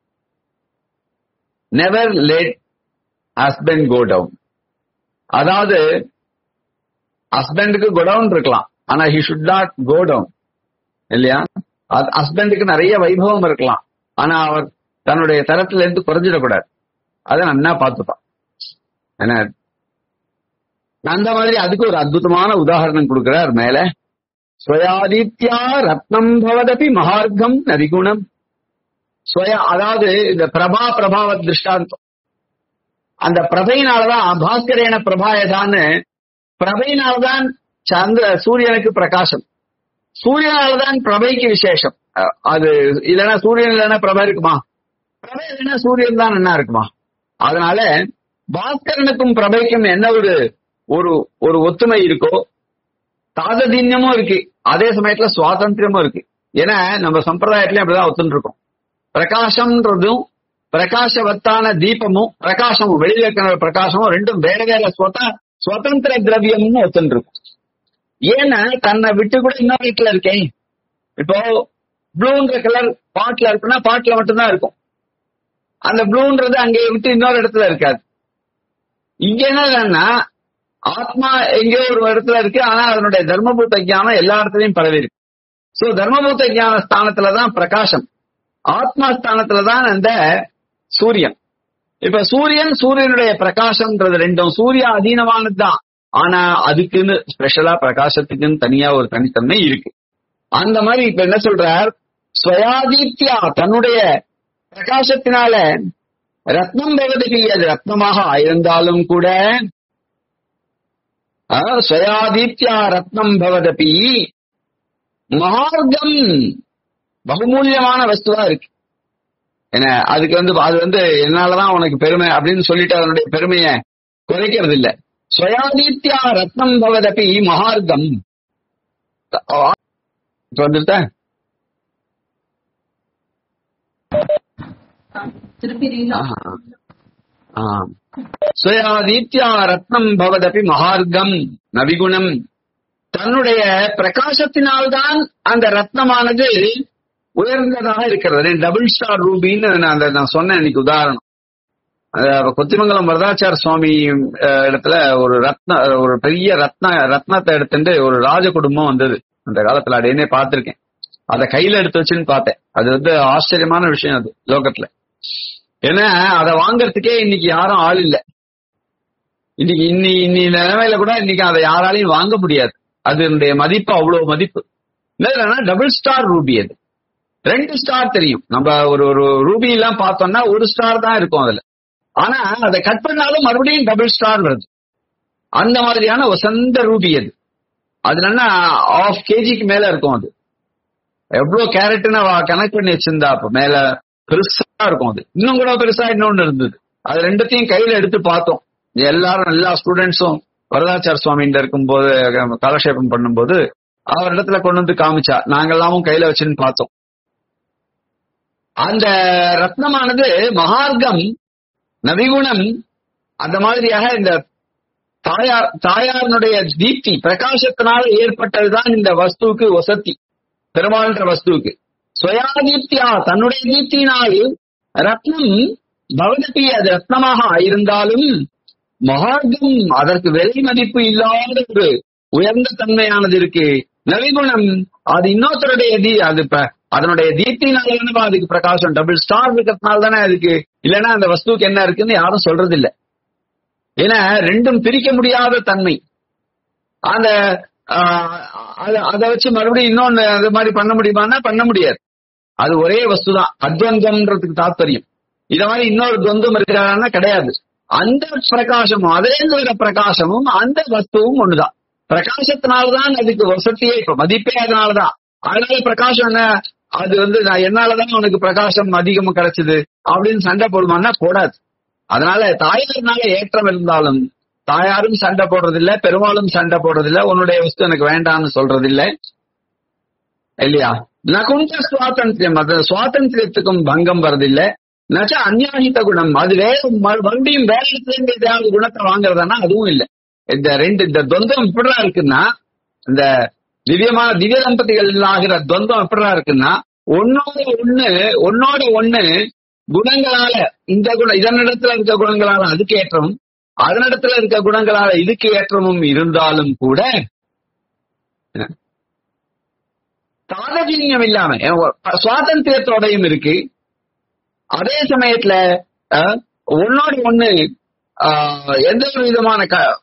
never late husband go down அதாவது ஹஸ்பண்டுக்கு கோடவுன் இருக்கலாம் ஆனா he should not go down இல்லையா ஹஸ்பண்டுக்கு நிறைய வைபவம் இருக்கலாம் ஆனா அவர் தன்னுடைய தரத்துல இருந்து குறைஞ்சிடக்கூடாது அதை நன்னா பார்த்துப்பான் என்ன அந்த மாதிரி அதுக்கு ஒரு அற்புதமான உதாரணம் கொடுக்கிறார் மேல ஸ்வயாதித்யா ரத்னம் பவதபி மகார்க்கம் நதிகுணம் ஸ்வய அதாவது இந்த பிரபா பிரபாவ திருஷ்டாந்தம் அந்த பிரபையினாலதான் பாஸ்கரேன பிரபாயதான்னு பிரபையினால்தான் சந்திர சூரியனுக்கு பிரகாசம் சூரியனாலதான் பிரபைக்கு விசேஷம் அஹ் அது இல்லைன்னா சூரியன் இல்லைன்னா பிரபை இருக்குமா பிரபை இல்லைன்னா சூரியன் தான் என்ன இருக்குமா அதனால பாஸ்கரனுக்கும் பிரபைக்கும் என்ன ஒரு ஒரு ஒரு ஒத்துமை இருக்கோ தாததீன்யமும் இருக்கு அதே சமயத்துல சுவாதந்திரமும் இருக்கு ஏன்னா நம்ம சம்பிரதாயத்திலயும் அப்படிதான் ஒத்துன்னு இருக்கோம் பிரகாசம்ன்றதும் பிரகாசவத்தான தீபமும் பிரகாசமும் வெளியில இருக்கிற பிரகாசமும் ரெண்டும் வேற வேற சுவத சுதந்திர திரவியம்னு ஒத்துன்னு இருக்கும் ஏன்னா தன்னை விட்டு கூட இன்னொரு வீட்டுல இருக்கேன் இப்போ ப்ளூன்ற கலர் பாட்ல இருக்குன்னா பாட்ல மட்டும்தான் இருக்கும் அந்த ப்ளூன்றது அங்கே விட்டு இன்னொரு இடத்துல இருக்காது இங்க என்னன்னா ஆத்மா எங்கேயோ ஒரு இடத்துல இருக்கு ஆனா அதனுடைய தர்மபூத்த ஞானம் எல்லா இடத்துலயும் பரவி இருக்கு சோ தர்மபூத்த ஞான ஸ்தானத்துலதான் பிரகாசம் ஆத்மா ஸ்தானத்துலதான் அந்த சூரியன் இப்ப சூரியன் சூரியனுடைய பிரகாசம்ன்றது ரெண்டும் சூரிய அதீனமானது தான் ஆனா அதுக்குன்னு ஸ்பெஷலா பிரகாசத்துக்குன்னு தனியா ஒரு தனித்தன்மை இருக்கு அந்த மாதிரி இப்ப என்ன சொல்றார் ஸ்வயாதித்யா தன்னுடைய பிரகாசத்தினால ரத்னம் பகவதி அது ரத்னமாக ஆயிருந்தாலும் கூட ஆ, ஸ்வயாதித்யா ரத்னம் பவதபி மார்க்கம் பகுமூல்யமான வஸ்துவா இருக்கு என்ன அதுக்கு வந்து அது வந்து என்னாலதான் உனக்கு பெருமை அப்படின்னு சொல்லிட்டு அதனுடைய பெருமையை குறைக்கிறது இல்ல ஸ்வயாதித்யா ரத்னம் பவதபி மகார்க்கம் இப்ப வந்துருத்தா திருப்பி ரீலா ஸ்வயாதித்யா ரத்னம் பவதபி மகார்க்கம் நவிகுணம் தன்னுடைய பிரகாசத்தினால்தான் அந்த ரத்னமானது உயர்ந்ததாக இருக்கிறது டபுள் ஸ்டார் ரூபின்னு நான் அந்த நான் சொன்னேன் இன்னைக்கு உதாரணம் அஹ் கொத்திமங்கலம் வரதாச்சார சுவாமி அஹ், இடத்துல ஒரு ரத்ன ஒரு பெரிய ரத்ன ரத்னத்தை எடுத்துட்டு ஒரு ராஜ குடும்பம் வந்தது அந்த காலத்துல அடையனே பார்த்திருக்கேன் அதை கையில எடுத்து வச்சுன்னு பார்த்தேன் அது வந்து ஆச்சரியமான விஷயம் அது லோகத்துல ஏன்னா அதை வாங்கறதுக்கே இன்னைக்கு யாரும் ஆள் இல்ல இன்னைக்கு இன்னி இன்னி நிலைமையில கூட இன்னைக்கு அதை யாராலையும் வாங்க முடியாது அதனுடைய மதிப்பு அவ்வளவு மதிப்பு என்னன்னா டபுள் ஸ்டார் ரூபி அது ரெண்டு ஸ்டார் தெரியும் நம்ம ஒரு ஒரு ரூபி எல்லாம் பார்த்தோம்னா ஒரு ஸ்டார் தான் இருக்கும் அதுல ஆனா அதை கட் பண்ணாலும் மறுபடியும் டபுள் ஸ்டார் வருது அந்த மாதிரியான வசந்த ரூபி அது அது என்னன்னா ஆஃப் கேஜிக்கு மேல இருக்கும் அது எவ்வளவு கேரட்னு அவ கனெக்ட் பண்ணி வச்சிருந்தா அப்ப மேல பெருசா இருக்கும் அது இன்னும் கூட பெருசா இன்னொன்னு இருந்தது அது ரெண்டுத்தையும் கையில எடுத்து பார்த்தோம் எல்லாரும் எல்லா ஸ்டூடெண்ட்ஸும் வரதாச்சார சுவாமிகிட்ட இருக்கும்போது காலக்ஷேபம் பண்ணும்போது அவர் இடத்துல கொண்டு வந்து காமிச்சா நாங்க எல்லாமும் கையில வச்சுன்னு பார்த்தோம் அந்த ரத்னமானது மகார்க்கம் நவிகுணம் அந்த மாதிரியாக இந்த தாயார் தாயாரினுடைய தீப்தி பிரகாசத்தினால ஏற்பட்டதுதான் இந்த வஸ்துவுக்கு வசதி பெருமாள்ன்ற வஸ்துவுக்கு ஸ்வயாதீப்தியா தன்னுடைய தீப்தியினால் ரத்னம் பவதபி அது ரத்னமாக ஆயிருந்தாலும் மகார்க்கம் அதற்கு விலை மதிப்பு இல்லாத ஒரு உயர்ந்த தன்மையானது இருக்கு நவிகுணம் அது இன்னொருத்தருடைய தீ அது இப்ப அதனுடைய தீப்தினால தானே அதுக்கு பிரகாசம் டபுள் ஸ்டார் இருக்கிறதுனால தானே அதுக்கு இல்லைன்னா அந்த வஸ்துவுக்கு என்ன இருக்குன்னு யாரும் சொல்றது இல்ல ஏன்னா ரெண்டும் பிரிக்க முடியாத தன்மை அந்த ஆஹ், அத- அதை வச்சு மறுபடியும் இன்னொன்னு அது மாதிரி பண்ண முடியுமான்னா பண்ண முடியாது அது ஒரே வஸ்து தான் அத்வந்தம்ன்றதுக்கு தாத்பரியம் இத மாதிரி இன்னொரு துவந்தம் இருக்கிறான்னா கிடையாது அந்த பிரகாசமும் அதே வர பிரகாசமும் அந்த வஸ்துவும் ஒண்ணுதான் பிரகாசத்தினால்தான் அதுக்கு வசதியே இப்ப மதிப்பே அதனாலதான் அதனால பிரகாசம் என்ன அது வந்து நான் என்னாலதான் உனக்கு பிரகாசம் அதிகமா கிடைச்சது அப்படின்னு சண்டை போடுமான்னா போடாது அதனால தாயார்னால ஏற்றம் இருந்தாலும் தாயாரும் சண்டை போடுறதில்ல பெருமாளும் சண்டை போடுறதில்ல உன்னுடைய வஸ்து எனக்கு வேண்டாம்னு சொல்றதில்ல இல்லையா நகுந்த சுவாதந்திரம் அது சுவாதந்திரத்துக்கும் பங்கம் வர்றதில்லை நச்ச அந்யாகித குணம் அது வேற மறு- மறுபடியும் வேற இடத்துல இருந்து ஏதாவது குணத்தை வாங்குறதுனா அதுவும் இல்லை இந்த ரெண்டு இந்த துவந்தம் எப்படிதான் இருக்குன்னா இந்த திவ்யமான திவ்ய தம்பதிகள் ஆகிற துவந்தம் எப்படிதான் இருக்குன்னா ஒன்னோட ஒண்ணு ஒன்னோட ஒண்ணு குணங்களால இந்த குணம் இதனிடத்துல இருக்க குணங்களால அதுக்கு ஏற்றமும் அதனிடத்துல இருக்க குணங்களால இதுக்கு ஏற்றமும் இருந்தாலும் கூட தாதஜீன்யம் இல்லாம அஹ், சுவாதந்திரத்தோடையும் இருக்கு அதே சமயத்துல அஹ், ஒன்னோட ஒண்ணு ஆஹ், எந்த ஒரு விதமான க-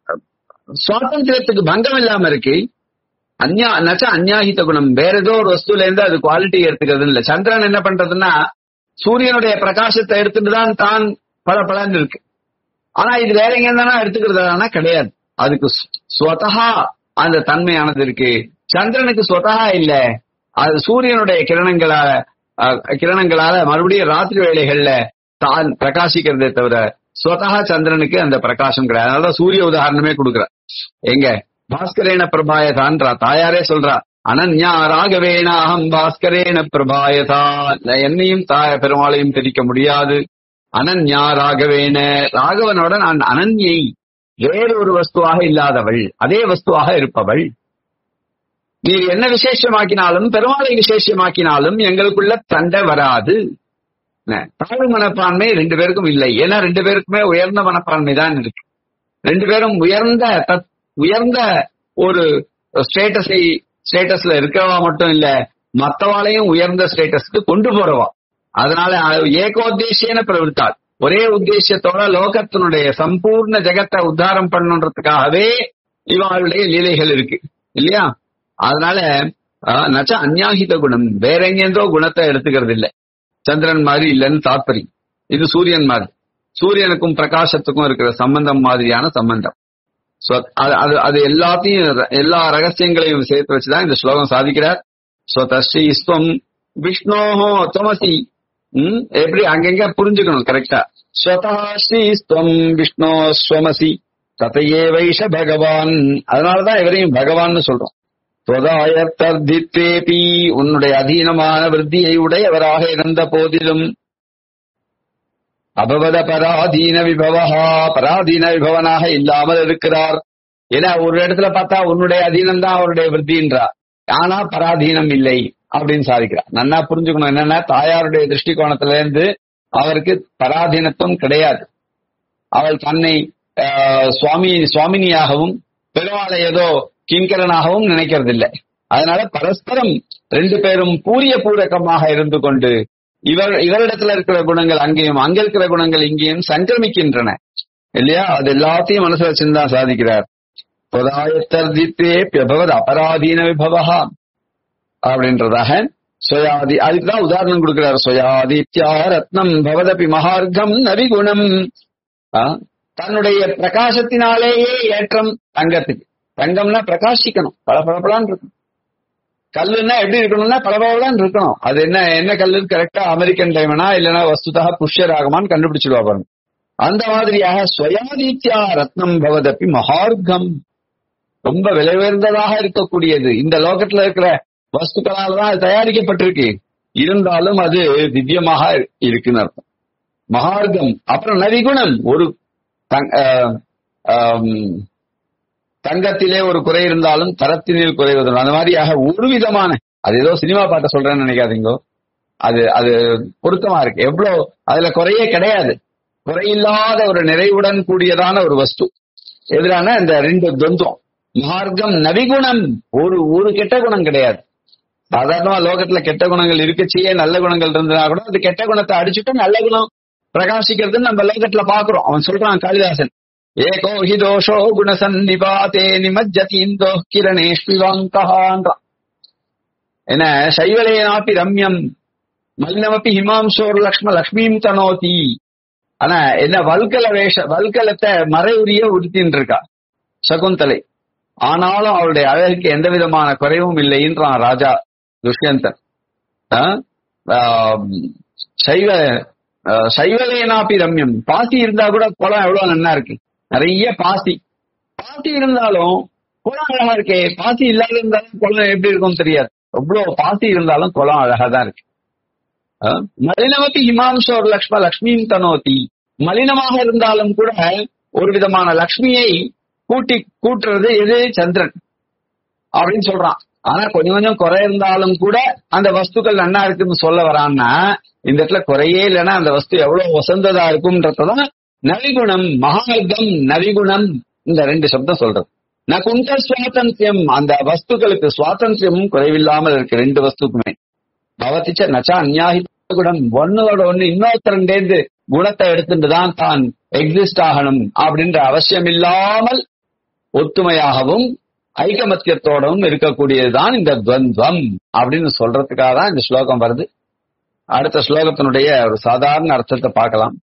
சுவாதந்திரத்துக்கு பங்கம் இல்லாம இருக்கு அந்யா நச்ச அந்யாகித குணம் வேற ஏதோ ஒரு வஸ்துல இருந்து அது குவாலிட்டி எடுத்துக்கிறது இல்ல சந்திரன் என்ன பண்றதுன்னா சூரியனுடைய பிரகாசத்தை எடுத்துட்டு தான் தான் பல பலன் இருக்கு ஆனா இது வேற எங்க இருந்தா எடுத்துக்கிறதுனா கிடையாது அதுக்கு சு- ஸ்வதஹா அந்த தன்மையானது இருக்கு சந்திரனுக்கு ஸ்வதஹா இல்ல அது சூரியனுடைய கிரணங்களால அஹ், கிரணங்களால மறுபடியும் ராத்திரி வேளைகள்ல தான் பிரகாசிக்கிறதே தவிர ஸ்வதஹா சந்திரனுக்கு அந்த பிரகாசம் கிடையாது அதனால சூரிய உதாரணமே கொடுக்குறார் எங்க பாஸ்கரேன பிரபாயதான்றா தாயாரே சொல்றா அனன்யா ராகவேன அகம் பாஸ்கரேன பிரபாயதா நான் என்னையும் தாய பெருமாளையும் பிரிக்க முடியாது அனன்யா ராகவேன ராகவனோட நான் அனன்யை வேறு ஒரு வஸ்துவாக இல்லாதவள் அதே வஸ்துவாக இருப்பவள் நீர் என்ன விசேஷமாக்கினாலும் பெருமாளை விசேஷமாக்கினாலும் எங்களுக்குள்ள சண்டை வராது என்ன, தாழ்வு மனப்பான்மை ரெண்டு பேருக்கும் இல்லை ஏன்னா ரெண்டு பேருக்குமே உயர்ந்த மனப்பான்மை தான் இருக்கு ரெண்டு பேரும் உயர்ந்த தத்- உயர்ந்த ஒரு ஸ்டேட்டஸை ஸ்டேட்டஸ்ல இருக்கிறவா மட்டும் இல்ல மத்தவாளையும் உயர்ந்த ஸ்டேட்டஸ்க்கு கொண்டு போறவா அதனால அது ஏகோத்தேசியன பிரவருத்தாள் ஒரே உத்தேசத்தோட லோகத்தினுடைய சம்பூர்ண ஜெகத்தை உத்தாரம் பண்ணணுன்றதுக்காகவே இவாளுடைய லீலைகள் இருக்கு இல்லையா அதனால ஆஹ், நச்ச அந்யாகித குணம் வேற எங்கேருந்தோ குணத்தை எடுத்துக்கிறது இல்ல சந்திரன் மாதிரி இல்லைன்னு தாத்பரியம் இது சூரியன் மாதிரி சூரியனுக்கும் பிரகாசத்துக்கும் இருக்கிற சம்பந்தம் மாதிரியான சம்பந்தம் So, அது அது அது எல்லாத்தையும் ர- எல்லா ரகசியங்களையும் சேர்த்து வச்சுதான் இந்த ஸ்லோகம் சாதிக்கிறார் ஸ்வதஸ்ரீ ஸ்வம் விஷ்ணோஹோ துவமசி ம், எப்படி அங்கங்க புரிஞ்சுக்கணும் கரெக்டா ஸ்வதா ஸ்ரீ ஸ்வம் விஷ்ணோ ஸ்வமசி ததையே வைஷ பகவான் அதனாலதான் இவரையும் பகவான்னு சொல்றோம் தொதாயத்தர்தித்தேபி உன்னுடைய அதீனமான விருத்தியை உடையவராக இருந்த போதிலும் அபவத பராதீன விபவஹா பராதீன விபவனாக இல்லாமல் இருக்கிறார் ஏன்னா ஒரு இடத்துல பார்த்தா உன்னுடைய அதீனம் தான் அவருடைய விருத்தின்றார் ஆனா பராதீனம் இல்லை அப்படின்னு சாதிக்கிறார் நன்னா புரிஞ்சுக்கணும் என்னன்னா தாயாருடைய திருஷ்டிகோணத்துல இருந்து அவருக்கு பராதீனத்துவம் கிடையாது அவள் தன்னை ஆஹ், சுவாமி சுவாமினியாகவும் பெருமாளை ஏதோ கிங்கரனாகவும் நினைக்கிறது இல்லை அதனால பரஸ்பரம் ரெண்டு பேரும் பூரிய பூரகமாக இருந்து கொண்டு இவர் இவரிடத்துல இருக்கிற குணங்கள் அங்கேயும் அங்க இருக்கிற குணங்கள் இங்கேயும் சங்கிரமிக்கின்றன இல்லையா அது எல்லாத்தையும் மனசுல வச்சுதான் சாதிக்கிறார் புதாயத்தர்தித்தே பிரபவத் அபராதீன விபவா அப்படின்றதாக சுயாதி அதுக்குதான் உதாரணம் கொடுக்கிறார் சுயாதித்யா ரத்னம் பவதபி மகார்க்கம் நவிகுணம் ஆ, தன்னுடைய பிரகாசத்தினாலேயே ஏற்றம் தங்கத்துக்கு தங்கம்னா பிரகாசிக்கணும் பளபளபளன்னு இருக்கணும் கல்லுன்னா எப்படி இருக்கணும்னா பளபளபளன்னு இருக்கணும் அது என்ன என்ன கல்லுன்னு கரெக்டா அமெரிக்கன் டைமனா இல்லைன்னா வஸ்துதா புஷ்யராகமான்னு கண்டுபிடிச்சிடுவா பாருங்க அந்த மாதிரியாக ஸ்வயாதித்யா ரத்னம் பவதப்பி மகார்க்கம் ரொம்ப விலை உயர்ந்ததாக இருக்கக்கூடியது இந்த லோகத்துல இருக்கிற வஸ்துக்களால் தான் அது தயாரிக்கப்பட்டிருக்கு இருந்தாலும் அது திவ்யமாக இருக்குன்னு அர்த்தம் மகார்க்கம் அப்புறம் நவிகுணம் ஒரு தங்- ஆஹ் ஆம், தங்கத்திலே ஒரு குறை இருந்தாலும் தரத்தினில் குறைவதில்லை அந்த மாதிரியாக ஒரு விதமான அது ஏதோ சினிமா பாட்ட சொல்றேன்னு நினைக்காதீங்கோ அது அது பொருத்தமா இருக்கு எவ்வளவு அதுல குறையே கிடையாது குறையில்லாத ஒரு நிறைவுடன் கூடியதான ஒரு வஸ்து எதிரான இந்த ரெண்டு துவந்தம் மார்க்கம் நவிகுணம் ஒரு ஒரு கெட்ட குணம் கிடையாது சாதாரணமா லோகத்துல கெட்ட குணங்கள் இருக்கச்சியே நல்ல குணங்கள் இருந்ததுனா கூட அது கெட்ட குணத்தை அடிச்சுட்டு நல்ல குணம் பிரகாசிக்கிறதுன்னு நம்ம லோகத்துல பாக்குறோம் அவன் சொல்றான் காளிதாசன் ஏகோ ஹி தோஷோ குணசன்னிபாதே நிமஜ்ஜதி இந்தோ கிரணேஷ்விவாங்கஹான்றான் என்ன சைவலேனாப்பி ரம்யம் மலினமப்பி ஹிமாம்சோர் லக்ஷ்ம லக்ஷ்மியும் தனோதி ஆனா என்ன வல்கல வேஷ வல்கலத்தை மறைவுரிய உடுத்தின்னு இருக்கா சகுந்தலை ஆனாலும் அவளுடைய அழகுக்கு எந்த விதமான குறைவும் இல்லைன்றான் ராஜா துஷ்யந்தன் ஆ? ஆம், சைவ ஆ, சைவலேனாபி ரம்யம் பாசி இருந்தா கூட குளம் எவ்வளவு நன்னா இருக்கு நிறைய பாசி பாசி இருந்தாலும் குளம் அழகா இருக்கே பாசி இல்லாத இருந்தாலும் குளம் எப்படி இருக்கும் தெரியாது எவ்வளவு பாசி இருந்தாலும் குளம் அழகா தான் இருக்கு ஆ? மலினவதி ஹிமாம்சோர் லக்ஷ்ம லக்ஷ்மியும் தனோதி மலினமாக இருந்தாலும் கூட ஒரு விதமான லக்ஷ்மியை கூட்டி கூட்டுறது எது சந்திரன் அப்படின்னு சொல்றான் ஆனா கொஞ்சம் கொஞ்சம் குறை இருந்தாலும் கூட அந்த வஸ்துக்கள் நன்னா இருக்குன்னு சொல்ல வரான்னா இந்த இடத்துல குறையே இல்லைன்னா அந்த வஸ்து எவ்வளவு வசந்ததா இருக்கும்ன்றதான் நவிகுணம் மகார்க்கம் நவிகுணம் இந்த ரெண்டு சப்தம் சொல்றது நான் குண்ட சுவாதந்திரம் அந்த வஸ்துக்களுக்கு சுவாதந்திரமும் குறைவில்லாமல் இருக்கு ரெண்டு வஸ்துக்குமே பவதிச்ச நச்சா அந்யாஹி குணம் ஒன்னோட ஒண்ணு இன்னொருத்தரண்டேந்து குணத்தை எடுத்துட்டு தான் தான் எக்ஸிஸ்ட் ஆகணும் அப்படின்ற அவசியம் இல்லாமல் ஒத்துமையாகவும் ஐகமத்தியத்தோடவும் இருக்கக்கூடியதுதான் இந்த துவந்தம் அப்படின்னு சொல்றதுக்காக தான் இந்த ஸ்லோகம் வருது அடுத்த ஸ்லோகத்தினுடைய ஒரு சாதாரண அர்த்தத்தை பார்க்கலாம்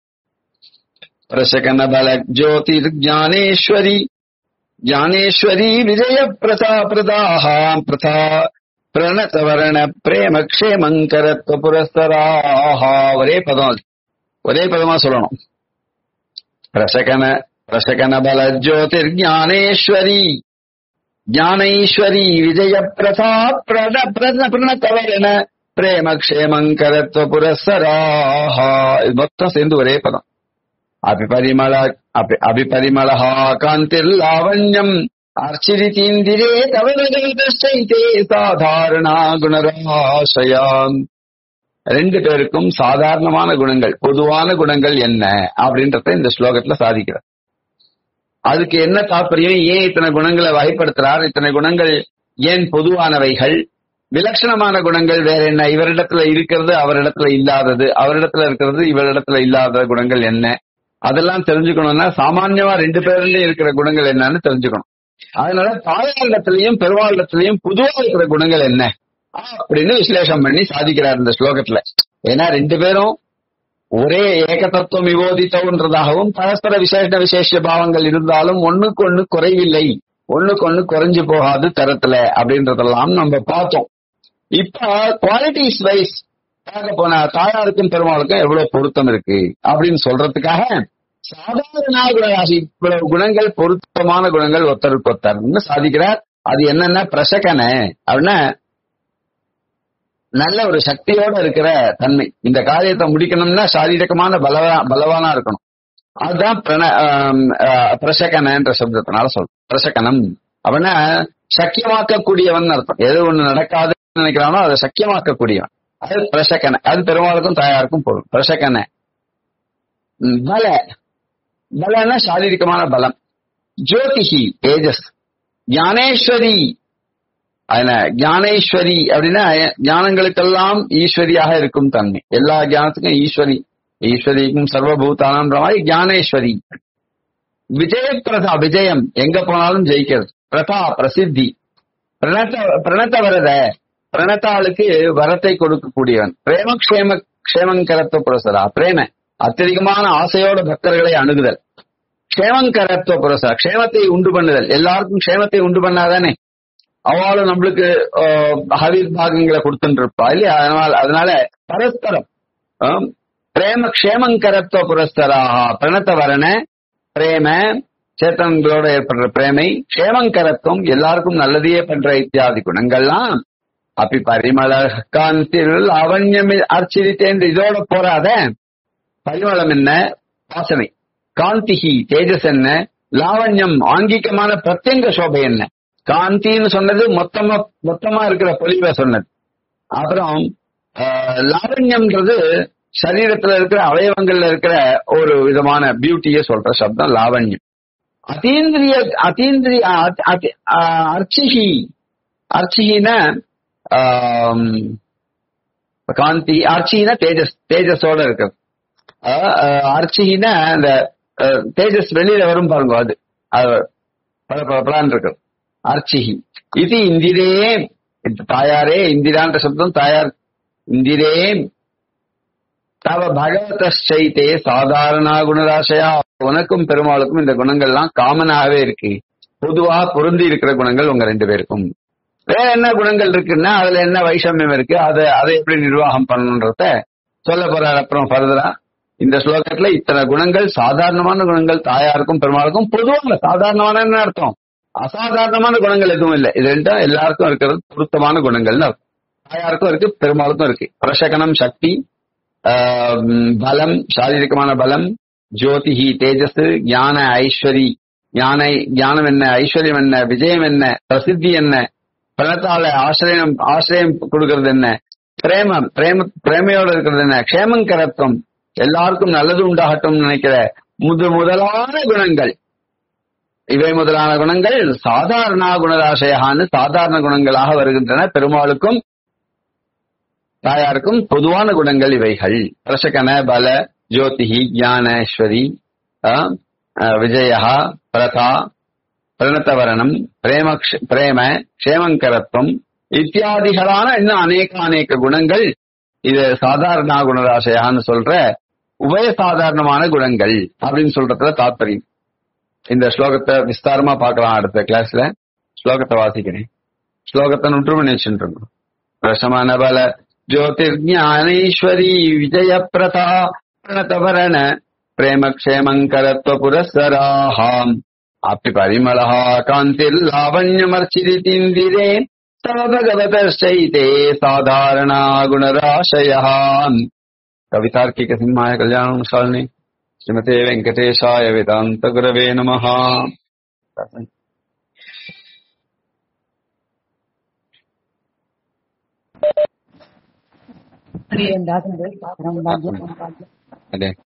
பிரசகன பல ஜோதிர் ஞானேஸ்வரி ஞானேஸ்வரி விஜய பிரதா பிரதாஹா பிரதா பிரணதவரண பிரேம க்ஷேமங்கரத்வ புரஸ்தராஹா ஒரே பதம் அது. ஒரே பதமா சொல்லணும் பிரசகன பிரசகன பல ஜோதிர் ஞானேஸ்வரி ஞானைஸ்வரி விஜய பிரதா பிரண பிரண பிரணதவரண பிரேம க்ஷேமங்கரத்வ புரஸ்தராஹா இது மொத்தம் சேர்ந்து ஒரே பதம் அபிபரிமள அபி- அபிபரிமளः காந்திர்லாவண்யம் அர்ச்சிரிதீந்திரே தவறுதே சாதாரணா குணராசயாம் ரெண்டு பேருக்கும் சாதாரணமான குணங்கள் பொதுவான குணங்கள் என்ன அப்படின்றத இந்த ஸ்லோகத்துல சாதிக்கிறார் அதுக்கு என்ன தாற்பயம் ஏன் இத்தனை குணங்களை வகைப்படுத்துறார் இத்தனை குணங்கள் ஏன் பொதுவானவைகள் விலட்சணமான குணங்கள் வேற என்ன இவரிடத்துல இருக்கிறது அவரிடத்துல இல்லாதது அவரிடத்துல இருக்கிறது இவரிடத்துல இல்லாத குணங்கள் என்ன அதெல்லாம் தெரிஞ்சுக்கணும்னா சாமான்யமா ரெண்டு பேர்லயும் இருக்கிற குணங்கள் என்னன்னு தெரிஞ்சுக்கணும் அதனால தாயாரிடத்திலையும் பெருமாளிடத்திலையும் பொதுவா இருக்கிற குணங்கள் என்ன அப்படின்னு விசலேஷம் பண்ணி சாதிக்கிறார் இந்த ஸ்லோகத்துல ஏன்னா ரெண்டு பேரும் ஒரே ஏகதத்துவம் விவோதித்தவுன்றதாகவும் பரஸ்பர விசேஷ விசேஷ பாவங்கள் இருந்தாலும் ஒண்ணுக்கு ஒண்ணு குறைவில்லை ஒண்ணுக்கு ஒண்ணு குறைஞ்சு போகாது தரத்துல அப்படின்றதெல்லாம் நம்ம பார்த்தோம் இப்ப குவாலிட்டிஸ் வைஸ் பார்க்க போனா தாயாருக்கும் பெருமாளுக்கும் எவ்வளவு பொருத்தம் இருக்கு அப்படின்னு சொல்றதுக்காக சாதாரண குணராசி இவ்வளவு குணங்கள் பொருத்தமான குணங்கள் ஒருத்தருக்கு ஒருத்தர்னு சாதிக்கிறார் அது என்னன்னா பிரசகன அப்படின்னா நல்ல ஒரு சக்தியோட இருக்கிற தன்மை இந்த காரியத்தை முடிக்கணும்னா சாரீரகமான பலவா பலவானா இருக்கணும் அதுதான் பிரண ஆம், ஆ, பிரசகனன்ற சப்தத்தினால சொல் பிரசகனம் அப்படின்னா சக்கியமாக்கக்கூடியவன் அர்த்தம் எது ஒண்ணு நடக்காதுன்னு நினைக்கிறானோ அதை சக்கியமாக்கக்கூடியவன் அது பிரசக்கன அது பெருமாளுக்கும் தாயாருக்கும் பொருள் பிரசக்கன ம், பல பலன்னா சாரீரிகமான பலம் ஜோதிஹி தேஜஸ் ஞானேஸ்வரி அதன ஞானேஸ்வரி அப்படின்னா ஞானங்களுக்கெல்லாம் ஈஸ்வரியாக இருக்கும் தன்மை எல்லா ஞானத்துக்கும் ஈஸ்வரி ஈஸ்வரிக்கும் சர்வபூதானன்ற மாதிரி ஞானேஸ்வரி விஜய பிரதா விஜயம் எங்க போனாலும் ஜெயிக்கிறது பிரதா பிரசித்தி பிரணத பிரணத வரத பிரணத்தாளுக்கு வரத்தை கொடுக்கக்கூடியவன் பிரேம க்ஷேம க்ஷேமங்கரத்துவ புரசரா பிரேம அत्यதிகமான ஆசையோட பக்தர்களை அணுகுதல் க்ஷேமங்கரத்துவ புரசரா க்ஷேமத்தை உண்டு பண்ணுதல் எல்லாருக்கும் க்ஷேமத்தை உண்டு பண்ணாதானே அவளும் நம்மளுக்கு ஆஹ், ஹரித் பாகங்களை கொடுத்துட்டு இருப்பா இல்லையா அதனால அதனால பரஸ்பரம் ஆம், பிரேம க்ஷேமங்கரத்துவ புரஸ்தராக பிரணத்த வரண பிரேம சேத்தன்களோட ஏற்படுற பிரேமை க்ஷேமங்கரத்துவம் எல்லாருக்கும் நல்லதையே பண்ற இத்தியாதி குணங்கள்லாம் அப்படி பரிமள காந்தில் லாவண்யம் அர்ச்சித்தேன் இதோட போறாத பரிமளம் என்ன வாசனை காந்திஹி தேஜஸ் என்ன லாவண்யம் ஆங்கிகமான பிரத்யங்க சோபை என்ன காந்தின்னு சொன்னது மொத்தமா மொத்தமா இருக்கிற பொலிவை சொன்னது அப்புறம் ஆஹ், லாவண்யம்ன்றது சரீரத்துல இருக்கிற அவயவங்கள்ல இருக்கிற ஒரு விதமான பியூட்டியை சொல்ற சப்தம் லாவண்யம் அதீந்திரிய அதீந்திரிய அ- அதி- ஆஹ், அர்ச்சிஹி அர்ச்சிஹினா ஆம், காந்தி அர்ச்சினா தேஜஸ் தேஜஸோட இருக்கிறது ஆஹ், ஆஹ், அர்ச்சினா அந்த ஆஹ், தேஜஸ் வெளியில வரும் பாருங்க அது அது பல பல பலான் இருக்கு அர்ச்சிஹி இது இந்திரே இது தாயாரே இந்திரான்ற சப்தம் தாயார் இந்திரே தவ பகவதே சாதாரண குணராசையா உனக்கும் பெருமாளுக்கும் இந்த குணங்கள்லாம் காமனாகவே இருக்கு பொதுவா பொருந்தி இருக்கிற குணங்கள் உங்க ரெண்டு பேருக்கும் வேற என்ன குணங்கள் இருக்குன்னா அதுல என்ன வைஷமியம் இருக்கு அதை அதை எப்படி நிர்வாகம் பண்ணணுன்றத சொல்ல போறாரு அப்புறம் ஃபர்தரா இந்த ஸ்லோகத்துல இத்தனை குணங்கள் சாதாரணமான குணங்கள் தாயாருக்கும் பெருமாளுக்கும் பொதுவாக சாதாரணமான என்ன அர்த்தம் அசாதாரணமான குணங்கள் எதுவும் இல்லை இது ரெண்டும் எல்லாருக்கும் இருக்கிறது பொருத்தமான குணங்கள்னு அர்த்தம் தாயாருக்கும் இருக்கு பெருமாளுக்கும் இருக்கு பிரசகனம் சக்தி ஆஹ் பலம் சாரீரிகமான பலம் ஜோதிஹி தேஜஸ் ஞான ஐஸ்வரி ஞான ஞானம் என்ன ஐஸ்வர்யம் என்ன விஜயம் என்ன பிரசித்தி என்ன பிரணத்தால ஆசிரியம் ஆசிரியம் கொடுக்கறது என்ன பிரேமம் பிரேம பிரேமையோட இருக்கிறது என்ன க்ஷேமங்கரத்துவம் எல்லாருக்கும் நல்லது உண்டாகட்டும் நினைக்கிற முது முதலான குணங்கள் இவை முதலான குணங்கள் சாதாரண குணராசையான்னு சாதாரண குணங்களாக வருகின்றன பெருமாளுக்கும் தாயாருக்கும் பொதுவான குணங்கள் இவைகள் பிரசகன பல ஜோதிஹி ஞான ஐஸ்வரி விஜயா பிரதா பிரணத்தவரணம் பிரேம பிரேம க்ஷேமங்கரத்துவம் இத்தியாதிகளான இன்னும் அநேக அநேக குணங்கள் இது சாதாரண குணராசையான்னு சொல்ற உபய சாதாரணமான குணங்கள் அப்படின்னு சொல்றதுல தாத்பரியம் இந்த ஸ்லோகத்தை விஸ்தாரமா பார்க்கலாம் அடுத்த கிளாஸ்ல ஸ்லோகத்தை வாசிக்கிறேன் ஸ்லோகத்தை நுற்று பண்ணி வச்சுட்டு பிரசமான பல ஜோதிர்ஞானேஸ்வரி விஜய பிரதா பிரணதவரண பிரேமக்ஷேமங்கரத்வ புரஸ்சராஹாம் அப்படி பரிமளः कान्तिर्लावण्यमर्चिदितिन्दिरे तव भगवतश्चैते साधारणा गुणराशयः कवितार्किकसिंहाय कल्याणशालिनि श्रीमते वेङ्कटेशाय वेदान्तगुरवे नमः दास